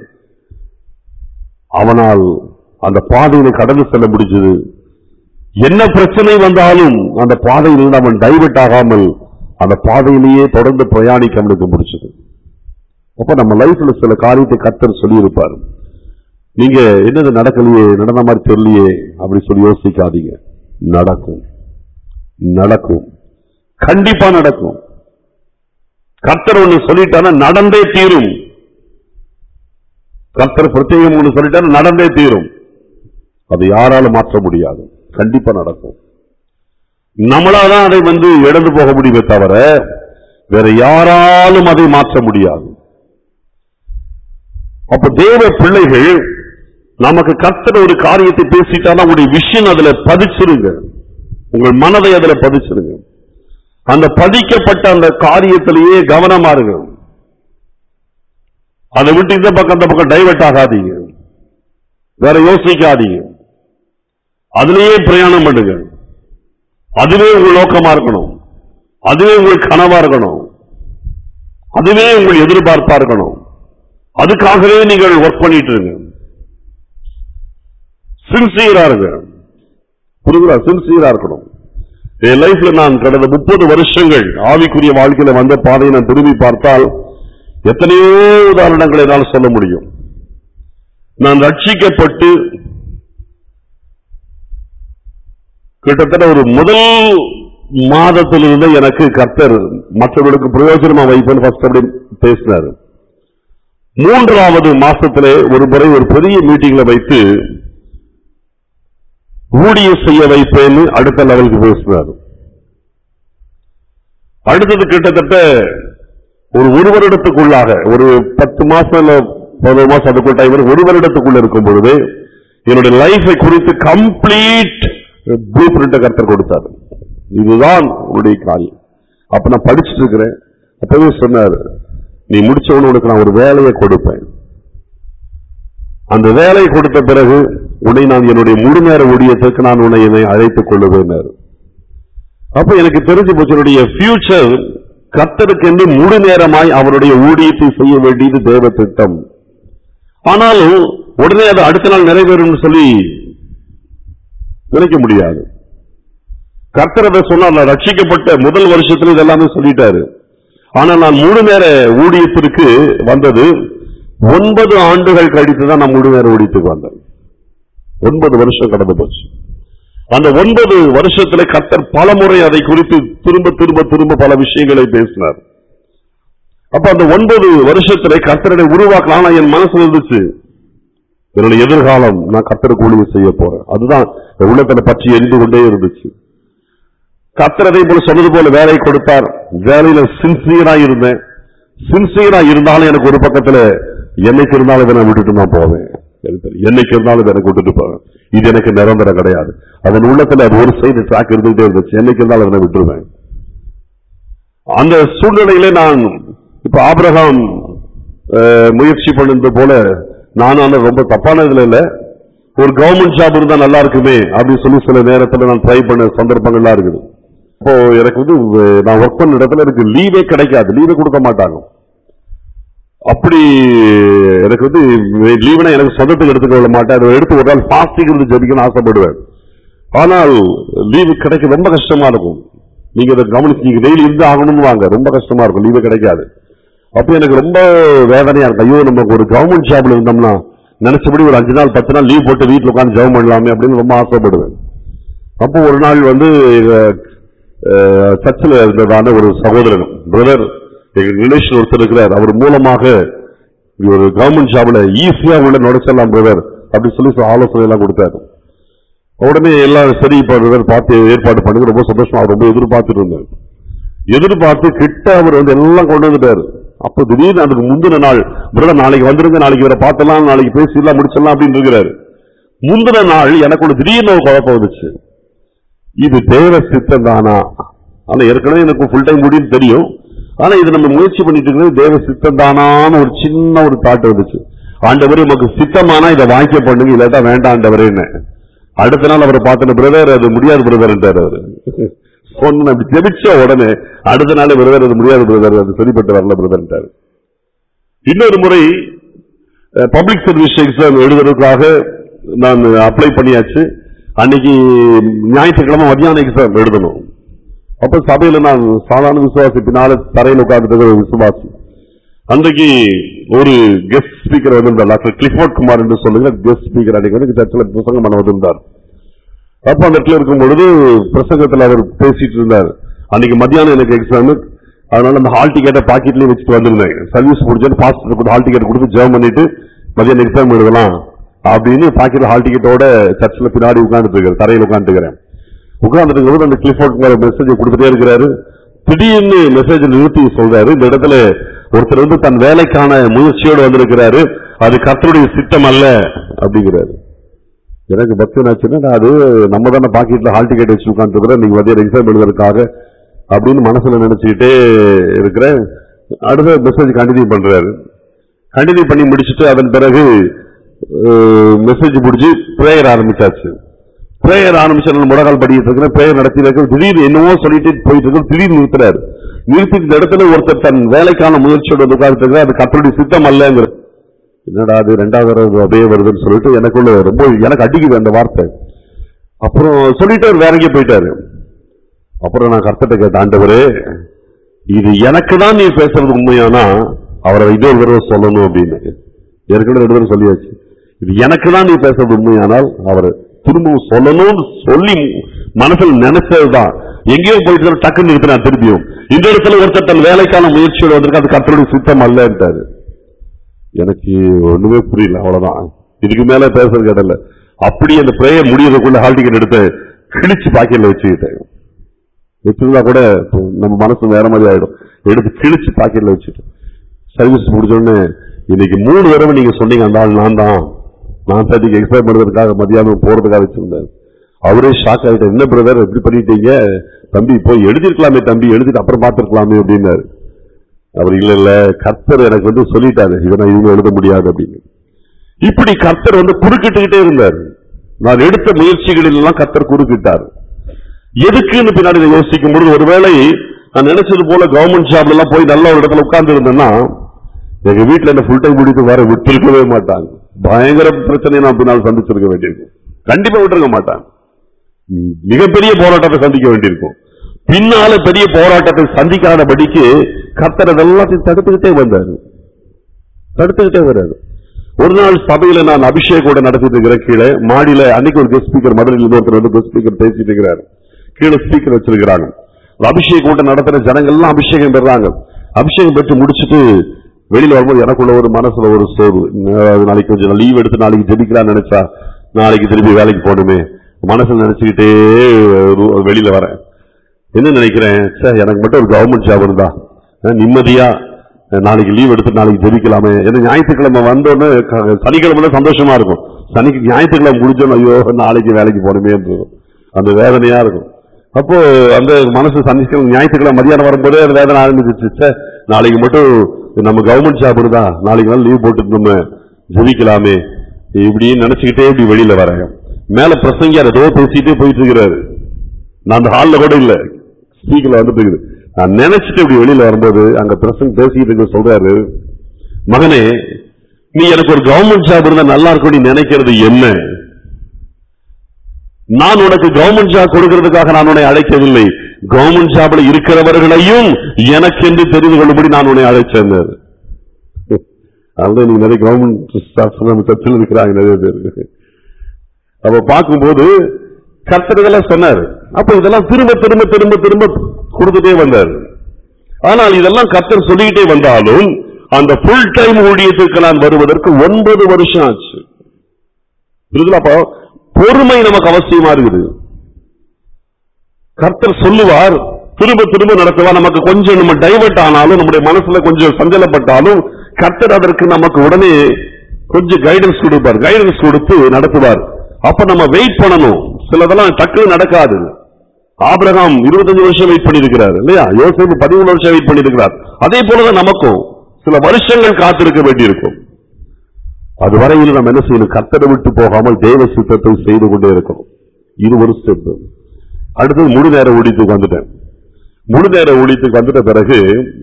அவனால் அந்த பாதையில கடந்து செல்ல முடிஞ்சது என்ன பிரச்சனை வந்தாலும் அந்த பாதையிலிருந்து அவன் டைவர்ட் ஆகாமல் அந்த பாதையிலேயே தொடர்ந்து பிரயாணிக்க அவனுக்கு முடிச்சது அப்ப நம்ம லைஃப்ல சில காரியத்தை கத்தர் சொல்லியிருப்பார் நீங்க என்னது நடக்கலையே நடந்த மாதிரி தெரியலையே அப்படி சொல்லி யோசிக்காதீங்க நடக்கும் நடக்கும் கண்டிப்பா நடக்கும் கர்த்தர் ஒண்ணு சொல்லிட்டானா நடந்தே தீரும் கர்த்தர் பிரத்யேகம் ஒண்ணு சொல்லிட்டானா நடந்தே தீரும் அது யாராலும் மாற்ற முடியாது கண்டிப்பா நடக்கும் நம்மளாதான் அதை வந்து இழந்து போக முடியுமே தவிர வேற யாராலும் அதை மாற்ற முடியாது அப்ப தேவ பிள்ளைகள் நமக்கு கர்த்தர் ஒரு காரியத்தை பேசிட்டாலும் உங்களுடைய விஷயம் அதுல பதிச்சிருங்க உங்கள் மனதை அதுல பதிச்சிருங்க அந்த பதிக்கப்பட்ட அந்த காரியத்திலேயே கவனமா இருங்க அதை விட்டு இந்த பக்கம் அந்த பக்கம் டைவர்ட் ஆகாதீங்க வேற யோசிக்காதீங்க அதுலயே பிரயாணம் பண்ணுங்க அதுவே உங்கள் நோக்கமா இருக்கணும் அதுவே உங்கள் கனவா இருக்கணும் அதுவே உங்கள் எதிர்பார்ப்பா இருக்கணும் அதுக்காகவே நீங்கள் ஒர்க் பண்ணிட்டு இருங்க சின்சியரா இருங்க புரியுங்களா சின்சியரா இருக்கணும் என் லைஃப்ல நான் கடந்த முப்பது வருஷங்கள் ஆவிக்குரிய வாழ்க்கையில வந்த பாதையை நான் திரும்பி பார்த்தால் எத்தனையோ உதாரணங்களை என்னால் சொல்ல முடியும் நான் ரட்சிக்கப்பட்டு கிட்டத்தட்ட ஒரு முதல் மாதத்திலிருந்து எனக்கு கர்த்தர் மற்றவர்களுக்கு பிரயோஜனமா வைப்பேன் ஃபர்ஸ்ட் அப்படி பேசினாரு மூன்றாவது மாசத்திலே ஒரு முறை ஒரு பெரிய மீட்டிங்ல வைத்து ஊழியம் செய்ய வைப்பேன்னு அடுத்த லெவலுக்கு பேசினார் அடுத்தது கிட்டத்தட்ட ஒரு ஒரு வருடத்துக்குள்ளாக ஒரு பத்து மாசம் இல்ல பதினோரு மாசம் அதுக்குள்ள டைம் ஒரு வருடத்துக்குள்ள இருக்கும் பொழுது என்னுடைய லைஃபை குறித்து கம்ப்ளீட் ப்ளூ பிரிண்ட கருத்தர் கொடுத்தாரு இதுதான் உன்னுடைய காரியம் அப்ப நான் படிச்சுட்டு இருக்கிறேன் அப்பவே சொன்னாரு நீ முடிச்சவனு உனக்கு நான் ஒரு வேலையை கொடுப்பேன் அந்த வேலை கொடுத்த பிறகு உன்னை நான் என்னுடைய முழு நேர ஊழியத்திற்கு நான் உன்னை என்னை அழைத்துக் கொள்ளுவேன் அப்ப எனக்கு தெரிஞ்சு போச்சு என்னுடைய ஃபியூச்சர் கர்த்தருக்கென்று முழு நேரமாய் அவருடைய ஊழியத்தை செய்ய வேண்டியது தேவ திட்டம் ஆனாலும் உடனே அது அடுத்த நாள் நிறைவேறும் சொல்லி நினைக்க முடியாது கர்த்தர் அதை சொன்னார் நான் ரட்சிக்கப்பட்ட முதல் வருஷத்துல இதெல்லாமே சொல்லிட்டாரு ஆனா நான் முழு நேர ஊழியத்திற்கு வந்தது ஒன்பது ஆண்டுகள் கழித்து தான் நான் முழு நேர ஊழியத்துக்கு வந்தேன் ஒன்பது வருஷம் கடந்து போச்சு அந்த ஒன்பது வருஷத்துல கர்த்தர் பல முறை அதை குறித்து திரும்ப திரும்ப திரும்ப பல விஷயங்களை பேசினார் அப்ப அந்த ஒன்பது வருஷத்துல கர்த்தரை உருவாக்கலாம் ஆனா என் மனசுல இருந்துச்சு என்னுடைய எதிர்காலம் நான் கர்த்தருக்கு ஊழியம் செய்ய போறேன் அதுதான் என் உள்ளத்துல பற்றி எரிந்து கொண்டே இருந்துச்சு கர்த்தரதை போல சொன்னது போல வேலை கொடுத்தார் வேலையில சின்சியரா இருந்தேன் சின்சியரா இருந்தாலும் எனக்கு ஒரு பக்கத்துல என்னைக்கு இருந்தாலும் இதை நான் விட்டுட்டு தான் போவேன் எனக்கு தெரியும். என்னைக்கு இருந்தாலும் இதை எனக்கு விட்டுட்டு போவேன் இது எனக்கு நிரந்தரம் கிடையாது அதன் உள்ளத்துல அது ஒரு சைடு ட்ராக் இருந்துகிட்டே இருந்துச்சு என்னைக்கு இருந்தாலும் அதை நான் விட்டுருவேன் அந்த சூழ்நிலையிலே நான் இப்ப ஆபிரகாம் அஹ், முயற்சி பண்ணது போல நானும் ஆனா ரொம்ப தப்பான இதுல இல்ல ஒரு கவர்மெண்ட் ஜாப் இருந்தா நல்லா இருக்குமே அப்படின்னு சொல்லி சில நேரத்துல நான் ட்ரை பண்ண சந்தர்ப்பங்கள்லாம் இருக்குது இப்போ எனக்கு வந்து அஹ், நான் ஒர்க் பண்ண இடத்துல எனக்கு லீவே கிடைக்காது லீவே கொடுக்க மாட்டாங்க அப்படி எனக்கு வந்து லீவுனா எனக்கு சொந்தத்துக்கு எடுத்துக்க விட மாட்டேன் அதை எடுத்து ஒரு நாள் ஃபாஸ்டிங் இருந்து ஜபிக்கணும்னு ஆசைப்படுவேன் ஆனால் லீவு கிடைக்க ரொம்ப கஷ்டமா இருக்கும் நீங்க அதை கவனிச்சு நீங்க டெய்லி இருந்து ஆகணும்னு வாங்க ரொம்ப கஷ்டமா இருக்கும் லீவு கிடைக்காது அப்ப எனக்கு ரொம்ப வேதனையா இருக்கு ஐயோ நம்ம ஒரு கவர்மெண்ட் ஜாப்ல இருந்தோம்னா நினைச்சபடி ஒரு அஞ்சு நாள் பத்து நாள் லீவ் போட்டு வீட்டுல உட்காந்து ஜெபம் பண்ணலாமே அப்படின்னு ரொம்ப ஆசைப்படுவேன் அப்போ ஒரு நாள் வந்து சர்ச்சில் இருந்ததான ஒரு சகோதரன் பிரதர் எங்க ரிலேஷன் ஒருத்தர் இருக்கிறார் அவர் மூலமாக ஒரு கவர்மெண்ட் ஜாப்ல ஈஸியா உள்ள நுழைச்சிடலாம் பிரதர் அப்படின்னு சொல்லி சில ஆலோசனை எல்லாம் கொடுத்தாரு உடனே எல்லாம் சரி இப்ப பிரதர் பார்த்து ஏற்பாடு பண்ணி ரொம்ப சந்தோஷமா அவர் ரொம்ப எதிர்பார்த்துட்டு இருந்தார் எதிர்பார்த்து கிட்ட அவர் வந்து எல்லாம் கொண்டு வந்துட்டாரு அப்ப திடீர்னு அதுக்கு முந்தின நாள் பிரதர் நாளைக்கு வந்துருங்க நாளைக்கு இவரை பார்த்தலாம் நாளைக்கு பேசிடலாம் முடிச்சிடலாம் அப்படின்னு இருக்கிறாரு முந்தின நாள் எனக்கு ஒரு திடீர்னு ஒரு குழப்பம் வந்துச்சு இது தேவ சித்தம் தானா ஆனா ஏற்கனவே எனக்கு ஃபுல் டைம் முடியும் தெரியும் ஆனா இது நம்ம முயற்சி பண்ணிட்டு இருக்கிறது தேவ சித்தம் தானான்னு ஒரு சின்ன ஒரு தாட் வந்துச்சு ஆண்டவர் நமக்கு சித்தமானா இதை வாங்கிக்க பண்ணுங்க இல்லாட்டா வேண்டாம் ஆண்டவரே என்ன அடுத்த நாள் அவரை பார்த்துட்டு பிரதர் அது முடியாது பிரதர் அவரு சொன்ன அப்படி ஜெபிச்ச உடனே அடுத்த நாள் பிரதர் அது முடியாது பிரதர் அது சரிப்பட்டு வரல பிரதர் இன்னொரு முறை பப்ளிக் சர்வீஸ் எக்ஸாம் எழுதுறதுக்காக நான் அப்ளை பண்ணியாச்சு அன்னைக்கு ஞாயிற்றுக்கிழமை மத்தியான எக்ஸாம் எழுதணும் அப்ப சபையில நான் சாதாரண விசுவாசி பின்னால தரையில் உட்கார்ந்துட்டு ஒரு விசுவாசி அன்றைக்கு ஒரு கெஸ்ட் ஸ்பீக்கர் வந்திருந்தார் டாக்டர் கிளிஃபோர்ட் குமார் என்று சொல்லுங்க கெஸ்ட் ஸ்பீக்கர் அன்னைக்கு வந்து சர்ச்சில் பிரசங்கம் பண்ண வந்திருந்தார் அப்ப அந்த இடத்துல இருக்கும் பொழுது பிரசங்கத்துல அவர் பேசிட்டு இருந்தார் அன்னைக்கு மத்தியானம் எனக்கு எக்ஸாம் அதனால அந்த ஹால் டிக்கெட்டை பாக்கெட்லயே வச்சுட்டு வந்திருந்தேன் சர்வீஸ் முடிஞ்சு பாஸ்டர் கூட ஹால் டிக்கெட் கொடுத்து ஜெபம் பண்ணிட்டு மதியானம் எக்ஸாம் எழுதலாம் அப்படின்னு பாக்கெட்ல ஹால் டிக்கெட்டோட சர்ச்சில் பின்னாடி உட்கார்ந்துட்டு இருக்கிறேன் தரையில் உட்கார்ந்துட்டு இருக்கிறேன் உட்கார்ந்துட்டு இருக்கும்போது அந்த கிளிஃபோர்ட் மெசேஜ் கொடுத்துட்டே இருக்கிறாரு திடீர்னு மெசேஜ் நிறுத்தி சொல்றாரு இந்த இடத்துல ஒருத்தர் வந்து தன் வேலைக்கான முயற்சியோடு வந்திருக்கிறாரு அது கர்த்தருடைய சித்தம் அல்ல அப்படிங்கிறாரு எனக்கு பக்தி என்னாச்சுன்னா அது நம்ம தானே பாக்கெட்ல ஹால் டிக்கெட் வச்சு உட்காந்துருக்கிறோம் நீங்க மதியம் எக்ஸாம் எழுதுறதுக்காக அப்படின்னு மனசுல நினைச்சுக்கிட்டே இருக்கிறேன் அடுத்த மெசேஜ் கண்டினியூ பண்றாரு கண்டினியூ பண்ணி முடிச்சுட்டு அதன் பிறகு மெசேஜ் முடிஞ்சு பிரேயர் ஆரம்பிச்சாச்சு பிரேயர் ஆரம்பிச்சு நான் முடகால் படிக்கிட்டு இருக்கிறேன் பிரேயர் நடத்தி வைக்க திடீர்னு என்னவோ சொல்லிட்டு போயிட்டு இருக்க திடீர்னு நிறுத்துறாரு நிறுத்தி இந்த இடத்துல ஒருத்தர் தன் வேலைக்கான முயற்சியோட உட்கார்ந்து இருக்கிறார் அது கத்தருடைய சித்தம் அல்லங்கிற என்னடா அது ரெண்டாவது தடவை அப்படியே வருதுன்னு சொல்லிட்டு எனக்குள்ள ரொம்ப எனக்கு அடிக்குது அந்த வார்த்தை அப்புறம் சொல்லிட்டு அவர் வேற எங்கேயோ போயிட்டாரு அப்புறம் நான் கர்த்தத்தை கேட்ட ஆண்டவரே இது எனக்கு தான் நீ பேசுறது உண்மையானா அவரை இதே ஒரு தடவை சொல்லணும் அப்படின்னு ஏற்கனவே ரெண்டு தடவை சொல்லியாச்சு இது எனக்கு தான் நீ பேசுறது உண்மையானால் அவர் திரும்பவும் சொல்லணும்னு சொல்லி மனசில் நினைச்சதுதான் எங்கேயோ போயிட்டு இருந்தா டக்குன்னு நிறுத்தினார் திரும்பியும் இந்த இடத்துல ஒருத்தர் தன் வேலைக்கான முயற்சியோட வந்திருக்கு அது கர்த்தருடைய சுத்தம் அல்லன்ட்டாரு எனக்கு ஒண்ணுமே புரியல அவ்வளவுதான் இதுக்கு மேல பேசுறது கேட்டல அப்படி அந்த பிரேயர் முடியறதுக்குள்ள ஹால் டிக்கெட் எடுத்து கிழிச்சு பாக்கெட்ல வச்சுக்கிட்டேன் வச்சிருந்தா கூட நம்ம மனசு வேற மாதிரி ஆயிடும் எடுத்து கிழிச்சு பாக்கெட்ல வச்சுட்டு சர்வீஸ் முடிச்ச உடனே இன்னைக்கு மூணு தடவை நீங்க சொன்னீங்க அந்த ஆள் நான் தான் நான் தேர்ட்டிக்கு எக்ஸாம் பண்ணுறதுக்காக மதியானம் போறதுக்காக வச்சிருந்தேன் அவரே ஷாக் ஆயிட்டார் என்ன பிரதர் எப்படி பண்ணிட்டீங்க தம்பி போய் எழுதிருக்கலாமே தம்பி எழுதிட்டு அப்புறம் பார்த்திருக்கலாமே அப்படின்னாரு அவர் இல்ல இல்ல கர்த்தர் எனக்கு வந்து சொல்லிட்டாரு இதை நான் இவங்க எழுத முடியாது அப்படின்னு இப்படி கர்த்தர் வந்து குறுக்கிட்டுக்கிட்டே இருந்தார் நான் எடுத்த முயற்சிகளில் எல்லாம் கர்த்தர் குறுக்கிட்டார் எதுக்குன்னு பின்னாடி இதை யோசிக்கும் பொழுது ஒருவேளை நான் நினைச்சது போல கவர்மெண்ட் ஜாப்ல எல்லாம் போய் நல்ல ஒரு இடத்துல உட்கார்ந்து இருந்தேன்னா எங்க வீட்டுல என்ன ஃபுல் டைம் முடித்து வர விட்டிருக்கவே மாட்டாங்க பயங்கர பிரச்சனையை நான் பின்னால் சந்திச்சிருக்க வேண்டியிருக்கும் கண்டிப்பா விட்டுருக்க மாட்டாங்க ம், மிகப்பெரிய போராட்டத்தை சந்திக்க வேண்டியிருக்கும் பின்னால பெரிய போராட்டத்தை சந்திக்காதபடிக்கு கர்த்தர் அதெல்லாத்தையும் தடுத்துக்கிட்டே வந்தாரு தடுத்துக்கிட்டே வர்றாரு ஒரு நாள் சபையில நான் அபிஷேக் கூட நடத்திட்டு இருக்கிறேன் கீழே மாடியில அன்னைக்கு ஒரு கெஸ்ட் ஸ்பீக்கர் மதுரையில் இன்னொருத்தர் வந்து கெஸ்ட் ஸ்பீக்கர் பேசிட்டு இருக்கிறாரு கீழே ஸ்பீக்கர் வச்சிருக்கிறாங்க ஒரு அபிஷேக் கூட்டம் நடத்துற ஜனங்கள் எல்லாம் அபிஷேகம் பெறாங்க அபிஷேகம் பெற்று முடிச்சிட்டு வெளியில வரும்போது எனக்குள்ள ஒரு மனசுல ஒரு சோர்வு அஹ் நாளைக்கு கொஞ்சம் லீவ் எடுத்து நாளைக்கு ஜெபிக்கலாம்னு நினைச்சா நாளைக்கு திருப்பி வேலைக்கு போகணுமே மனசுல நினைச்சுக்கிட்டே ஒரு- வெளியில வரேன் என்ன நினைக்கிறேன் சார் எனக்கு மட்டும் ஒரு கவர்மெண்ட் ஜாப் இருந்தா அஹ் நிம்மதியா அஹ் நாளைக்கு லீவ் எடுத்து நாளைக்கு ஜெபிக்கலாமே ஏன்னா ஞாயிற்றுக்கிழமை வந்தோடனே க- சனிக்கிழமை தான் சந்தோஷமா இருக்கும் சனிக்கு ஞாயிற்றுக்கிழமை முடிஞ்சோன்னு ஐயோ நாளைக்கு வேலைக்கு போகணுமே இருக்கும் அந்த வேதனையா இருக்கும் அப்போ அந்த மனசு சனிக்கிழமை ஞாயிற்றுக்கிழமை மதியானம் வரும்போதே அந்த வேதனை ஆரம்பிச்சிச்சு ச்சே, நாளைக்கு மட்டும் நம்ம கவர்மெண்ட் ஜாப் இருந்தா நாளைக்கு நாள் லீவ் போட்டு நம்ம ஜெபிக்கலாமே இப்படி நினைச்சுக்கிட்டே இப்படி வெளியில வரேன் மேல பிரசங்கியார் ஏதோ பேசிட்டே போயிட்டு இருக்கிறாரு நான் அந்த ஹால்ல கூட இல்ல ஸ்பீக்கர்ல வந்துட்டு இருக்குது நான் நினைச்சிட்டு இப்படி வெளியில வரும்போது அங்க பிரசங்க பேசிட்டு இருக்க சொல்றாரு மகனே நீ எனக்கு ஒரு கவர்மெண்ட் ஜாப் இருந்தா நல்லா இருக்கும் நீ நினைக்கிறது என்ன நான் உனக்கு கவர்மெண்ட் ஜாப் கொடுக்கிறதுக்காக நான் உன்னை அழைக்கவில்லை கவர்மெண்ட் ஜாப்ல இருக்கிறவர்களையும் எனக்கென்று தெரிந்து கொள்ளும்படி நான் உன்னை அழைச்சேன் அதுதான் நீங்க நிறைய கவர்மெண்ட் சர்ச்சில் இருக்கிறாங்க நிறைய பேர் அப்ப பார்க்கும்போது கர்த்தர் இதெல்லாம் சொன்னார் அப்ப இதெல்லாம் திரும்ப திரும்ப திரும்ப திரும்ப கொடுத்துட்டே வந்தார் ஆனால் இதெல்லாம் கர்த்தர் சொல்லிக்கிட்டே வந்தாலும் அந்த ஃபுல் டைம் ஊழியத்துக்கு நான் வருவதற்கு ஒன்பது வருஷம் ஆச்சு புரியுதுல அப்போ பொறுமை நமக்கு அவசியமா இருக்குது கர்த்தர் சொல்லுவார் திரும்ப திரும்ப நடத்துவார் நமக்கு கொஞ்சம் நம்ம டைவர்ட் ஆனாலும் நம்முடைய மனசுல கொஞ்சம் சஞ்சலப்பட்டாலும் கர்த்தர் அதற்கு நமக்கு உடனே கொஞ்சம் கைடன்ஸ் கொடுப்பார் கைடன்ஸ் கொடுத்து நடத்துவார் அப்ப நம்ம வெயிட் பண்ணணும் சிலதெல்லாம் டக்குன்னு நடக்காது ஆபிரகாம் 25 வருஷம் வெயிட் பண்ணியிருக்கிறார் இல்லையா யோசேப்பு பதிமூணு வருஷம் வெயிட் பண்ணியிருக்கிறார் அதே போலதான் நமக்கும் சில வருஷங்கள் காத்திருக்க வேண்டியிருக்கும் அது வரையில் நம்ம என்ன செய்யணும் கர்த்தரை விட்டு போகாமல் தேவ சித்தத்தை செய்து கொண்டே இருக்கணும் இது ஒரு ஸ்டெப் அடுத்தது முழு நேர ஊழியத்துக்கு வந்துட்டேன் முழு நேர ஊழியத்துக்கு வந்துட்ட பிறகு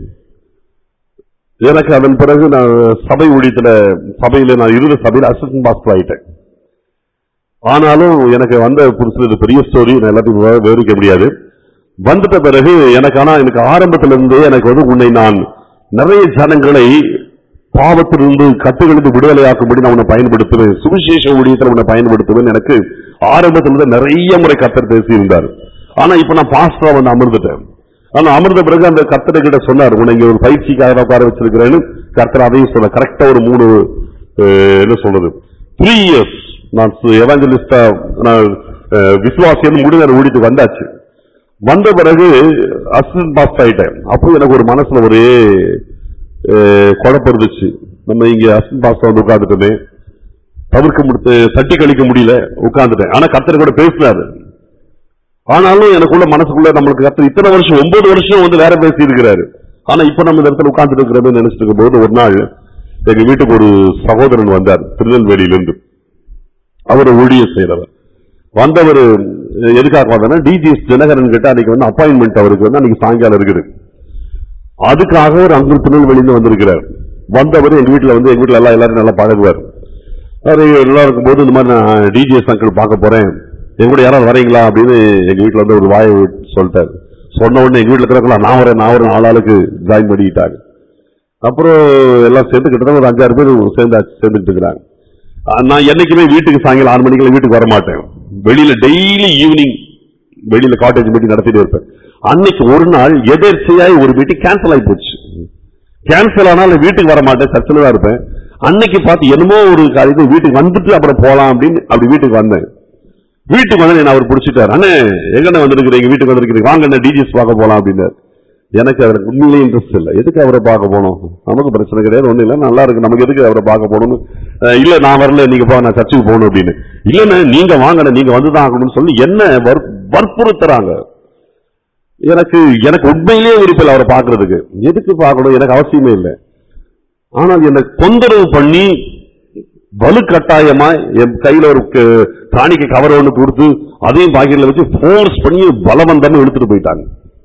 எனக்கு அதன் பிறகு நான் சபை ஊழியத்துல சபையில நான் இருந்த சபையில அசிஸ்டன்ட் மாஸ்டர் ஆயிட்டேன் ஆனாலும் எனக்கு வந்த புதுசுல இது பெரிய ஸ்டோரி நான் எல்லாத்தையும் விவ- விவரிக்க முடியாது வந்துட்ட பிறகு எனக்கு ஆனா எனக்கு ஆரம்பத்துல இருந்தே எனக்கு வந்து உன்னை நான் நிறைய ஜனங்களை பாவத்திலிருந்து கட்டுகளுக்கு விடுதலையாக்கும்படி நான் உன்னை பயன்படுத்துவேன் சுவிசேஷ ஊழியத்தில் உன்னை பயன்படுத்துவேன் எனக்கு ஆரம்பத்துல இருந்து நிறைய முறை கத்தர் பேசியிருந்தார் ஆனா இப்ப நான் பாஸ்டரா வந்து அமர்ந்துட்டேன் ஆனா அமர்ந்த பிறகு அந்த கத்தரை கிட்ட சொன்னார் உன்னை இங்க ஒரு பயிற்சிக்காக உட்கார வச்சிருக்கிறேன்னு கர்த்தர் அதையும் சொன்ன கரெக்டா ஒரு மூணு அஹ், என்ன சொல்றது த்ரீ இயர்ஸ் நான் எவாஞ்சலிஸ்டா நான் அஹ், விசுவாசியம் முடிந்த ஊழித்து வந்தாச்சு வந்த பிறகு அசிஸ்டன்ட் பாஸ்ட் ஆயிட்டேன் அப்போ எனக்கு ஒரு மனசுல ஒரே அஹ், குழப்பம் இருந்துச்சு நம்ம இங்க அசிஸ்டன்ட் பாஸ்ட் வந்து உட்கார்ந்துட்டோமே தவிர்க்க முடித்து தட்டி கழிக்க முடியல உட்கார்ந்துட்டேன் ஆனா கர்த்தர் கூட பேசினாரு ஆனாலும் எனக்குள்ள மனசுக்குள்ள நம்மளுக்கு கர்த்தர் இத்தனை வருஷம் ஒன்பது வருஷம் வந்து வேற பேசி இருக்கிறாரு ஆனா இப்ப நம்ம இந்த இடத்துல உட்கார்ந்துட்டு இருக்கிறோமே நினைச்சிட்டு இருக்கும்போது ஒரு நாள் எங்க வீட்டுக்கு ஒரு சகோதரன் வந்தார் திருநெல்வேலியிலிருந்து அவர் ஊழியர் செய்யறவர் வந்தவர் எதுக்காக வந்தாருன்னா டிஜிஎஸ் தினகரன் கிட்ட அன்னைக்கு வந்து அப்பாயின்மெண்ட் அவருக்கு வந்து அன்னைக்கு சாயங்காலம் இருக்குது அதுக்காக ஒரு அங்கு திருநெல்வேலியிருந்து வந்திருக்கிறார் வந்தவர் எங்க வீட்டுல வந்து எங்க வீட்டுல எல்லாம் எல்லாரும் நல்லா பழகுவார் அவரு நல்லா இருக்கும்போது இந்த மாதிரி நான் டிஜிஎஸ் அங்கிள் பார்க்க போறேன் எங்க கூட யாராவது வரீங்களா அப்படின்னு எங்க வீட்டுல வந்து ஒரு வாயை விட்டு சொல்லிட்டாரு சொன்ன உடனே எங்க வீட்டுல இருக்கிறவங்களா நான் வரேன் நான் வரேன் ஆளாளுக்கு ஜாயின் பண்ணிக்கிட்டாங்க அப்புறம் எல்லாம் சேர்ந்து கிட்டத்தட்ட ஒரு அஞ்சாறு பேர் சேர்ந்தாச்சு சேர்ந்துட்டு இருக்கிறாங்க ஆஹ் நான் என்னைக்குமே வீட்டுக்கு சாயங்காலம் ஆறு மணிக்கெல்லாம் வீட்டுக்கு வர மாட்டேன் வெளியில டெய்லி ஈவினிங் வெளியில காட்டேஜ் மீட்டிங் நடத்திட்டு இருப்பேன் அன்னைக்கு ஒரு நாள் எதேர்ச்சையாய் ஒரு மீட்டிங் கேன்சல் ஆகி போச்சு கேன்சல் ஆனாலும் வீட்டுக்கு வர மாட்டேன் சர்ச்சில் தான் இருப்பேன் அன்னைக்கு பார்த்து என்னமோ ஒரு காரியத்தை வீட்டுக்கு வந்துட்டு அப்புறம் போலாம் அப்படின்னு அப்படி வீட்டுக்கு வந்தேன் வீட்டுக்கு வந்து என்ன அவர் பிடிச்சிட்டார் அண்ணே எங்கண்ணே வந்திருக்கிறீங்க வீட்டுக்கு வந்திருக்கிறீங்க வாங்க என்ன டிஜிஎஸ் பார்க்க போலாம் அப்படின்னு எனக்கு அதுல உண்மையிலே இன்ட்ரெஸ்ட் இல்லை எதுக்கு அவரை பார்க்க போகணும் நமக்கு பிரச்சனை கிடையாது ஒண்ணும் இல்லை நல்லா இருக்கு நமக்கு எதுக்கு அவரை பார்க்க போகணும்னு அஹ் இல்ல நான் வரல நீங்க போ நான் சர்ச்சுக்கு போகணும் அப்படின்னு இல்லண்ணே நீங்க வாங்கண்ணே நீங்க வந்துதான் ஆகணும்னு சொல்லி என்ன வற்ப- வற்புறுத்துறாங்க எனக்கு எனக்கு உண்மையிலேயே விருப்பம் இல்லை அவரை பார்க்கிறதுக்கு எதுக்கு பார்க்கணும் எனக்கு அவசியமே இல்லை ஆனால் என்னை தொந்தரவு பண்ணி வலுக்கட்டாயமா என் கையில ஒரு க- காணிக்கை கவர் ஒண்ணு கொடுத்து அதையும் பாக்கெட்ல வச்சு ஃபோர்ஸ் பண்ணி பலவந்தமா இழுத்துட்டு போயிட்டாங்க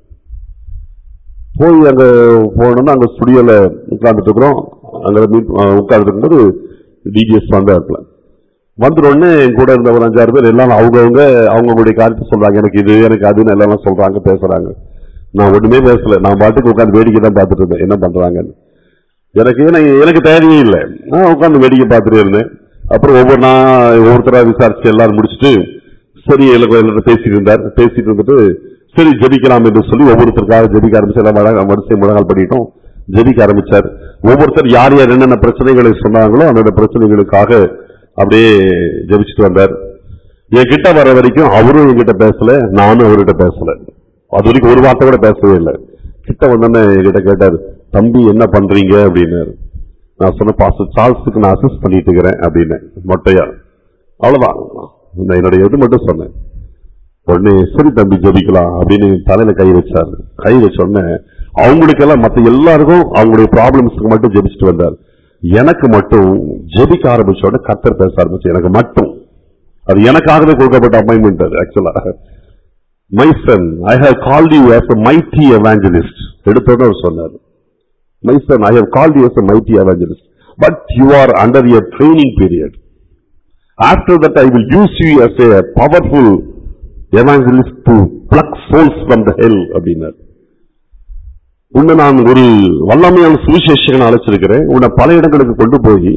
போய் அங்க போனோம்னா அங்க ஸ்டுடியோல உட்கார்ந்துட்டு இருக்கிறோம் அங்க உட்கார்ந்துட்டு இருக்கும்போது டிஜிஎஸ் வந்த இடத்துல வந்துட்ட உடனே என் கூட இருந்த ஒரு அஞ்சாறு பேர் எல்லாம் அவங்கவுங்க அவங்களுடைய காரியத்தை சொல்றாங்க எனக்கு இது எனக்கு அதுன்னு எல்லாம் சொல்றாங்க பேசுறாங்க நான் ஒண்ணுமே பேசல நான் பாட்டுக்கு உட்கார்ந்து வேடிக்கை தான் பார்த்துட்டு இருந்தேன் என்ன பண்றாங்கன்னு எனக்கு எனக்கு எனக்கு தேவையே இல்லை நான் உட்கார்ந்து வேடிக்கை பார்த்துட்டே இருந்தேன் அப்புறம் ஒவ்வொரு நான் ஒவ்வொருத்தரா விசாரிச்சு எல்லாரும் முடிச்சுட்டு சரி எல்லாரும் எல்லாரும் பேசிட்டு இருந்தார் பேசிட்டு இருந்துட்டு சரி ஜெபிக்கலாம் என்று சொல்லி ஒவ்வொருத்தருக்காக ஜெபிக்க ஆரம்பிச்சு எல்லாம் வர- வரிசை முழங்கால் பண்ணிட்டோம் ஜெபிக்க ஆரம்பிச்சார் ஒவ்வொருத்தர் யார் யார் என்னென்ன பிரச்சனைகளை சொன்னாங்களோ அந்த பிரச்சனைகளுக்காக அப்படியே ஜெபிச்சுட்டு வந்தார் என் கிட்ட வர வரைக்கும் அவரும் என்கிட்ட பேசல நானும் அவர்கிட்ட பேசல அது வரைக்கும் ஒரு வார்த்தை கூட பேசவே இல்லை கிட்ட வந்தோடனே என்கிட்ட கேட்டார் தம்பி என்ன பண்றீங்க அப்படின்னாரு நான் சொன்ன பாஸ்டர் சார்ல்ஸுக்கு நான் அசிஸ்ட் பண்ணிட்டு இருக்கிறேன் அப்படின்னு மொட்டையா அவ்வளவுதான் நான் என்னுடைய இது மட்டும் சொன்னேன் உடனே சரி தம்பி ஜெபிக்கலாம் அப்படின்னு தலையில கை வச்சாரு கை வச்ச உடனே அவங்களுக்கெல்லாம் மத்த எல்லாருக்கும் அவங்களுடைய ப்ராப்ளம்ஸ்க்கு மட்டும் ஜெபிச்சுட்டு வந்தார் எனக்கு மட்டும் ஜெபிக்க ஆரம்பிச்ச உடனே கத்தர் பேச ஆரம்பிச்சு எனக்கு மட்டும் அது எனக்காகவே கொடுக்கப்பட்ட அப்பாயின்மெண்ட் அது ஆக்சுவலா my son I have called you as a mighty evangelist எடுத்தோட அவர் சொன்னார் my son I have called you as a mighty evangelist but you are under your training period after that I will use you as a powerful evangelist to pluck souls from the hell அப்படின்னார் உன்னை நான் ஒரு வல்லமையான சுவிசேஷகன் அழைச்சிருக்கிறேன் உன்னை பல இடங்களுக்கு கொண்டு போய்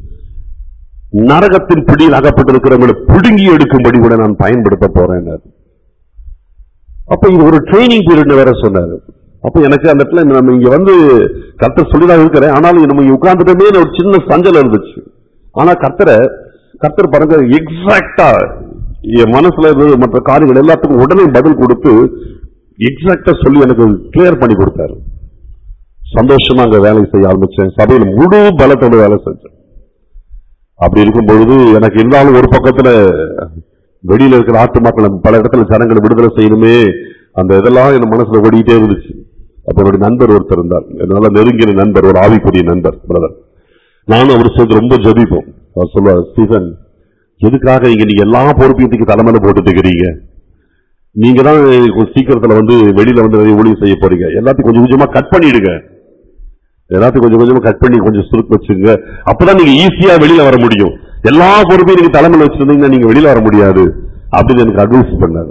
நரகத்தின் பிடியில் அகப்பட்டிருக்கிறவங்களை பிடுங்கி எடுக்கும்படி கூட நான் பயன்படுத்த போறேன் அப்ப இது ஒரு ட்ரைனிங் பீரியட் வேற சொன்னாரு அப்ப எனக்கு அந்த இடத்துல நம்ம இங்க வந்து கர்த்தர் சொல்லிதான் இருக்கிறேன் ஆனாலும் நம்ம இங்க உட்கார்ந்துட்டமே ஒரு சின்ன சஞ்சலம் இருந்துச்சு ஆனா கர்த்தரை கர்த்தர் பாருங்க எக்ஸாக்டா என் மனசுல இருந்தது மற்ற காரியங்கள் எல்லாத்துக்கும் உடனே பதில் கொடுத்து எக்ஸாக்டா சொல்லி எனக்கு கிளியர் பண்ணி கொடுத்தாரு சந்தோஷமா அங்க வேலை செய்ய ஆரம்பிச்சேன் சபையில முழு பலத்தோட வேலை செஞ்சேன் அப்படி இருக்கும் பொழுது எனக்கு இருந்தாலும் ஒரு பக்கத்துல வெளியில இருக்கிற ஆத்துமாக்களை பல இடத்துல ஜனங்களை விடுதலை செய்யணுமே அந்த இதெல்லாம் என் மனசுல ஓடிட்டே இருந்துச்சு அப்ப என்னுடைய நண்பர் ஒருத்தர் இருந்தார் என்னால நெருங்கிய நண்பர் ஒரு ஆவிக்குரிய நண்பர் பிரதர் நானும் அவர் சேர்ந்து ரொம்ப ஜெபிப்போம் அவர் சொல்லுவார் ஸ்டீஃபன் எதுக்காக இங்க நீங்க எல்லா பொறுப்பையும் தூக்கி தலைமையில போட்டுட்டு இருக்கிறீங்க நீங்க தான் சீக்கிரத்துல வந்து வெளியில வந்து நிறைய ஊழியம் செய்ய போறீங்க எல்லாத்தையும் கொஞ்சம் கொஞ்சமா கட் பண்ணிடுங்க எல்லாத்தையும் கொஞ்சம் கொஞ்சமா கட் பண்ணி கொஞ்சம் சுருக்கு வச்சுங்க அப்பதான் நீங்க ஈஸியா வெளியில வர முடியும் எல்லா பொறுப்பையும் நீங்க தலைமையில வச்சிருந்தீங்கன்னா நீங்க வெளியில வர முடியாது அப்படின்னு எனக்கு அட்வைஸ் பண்ணாரு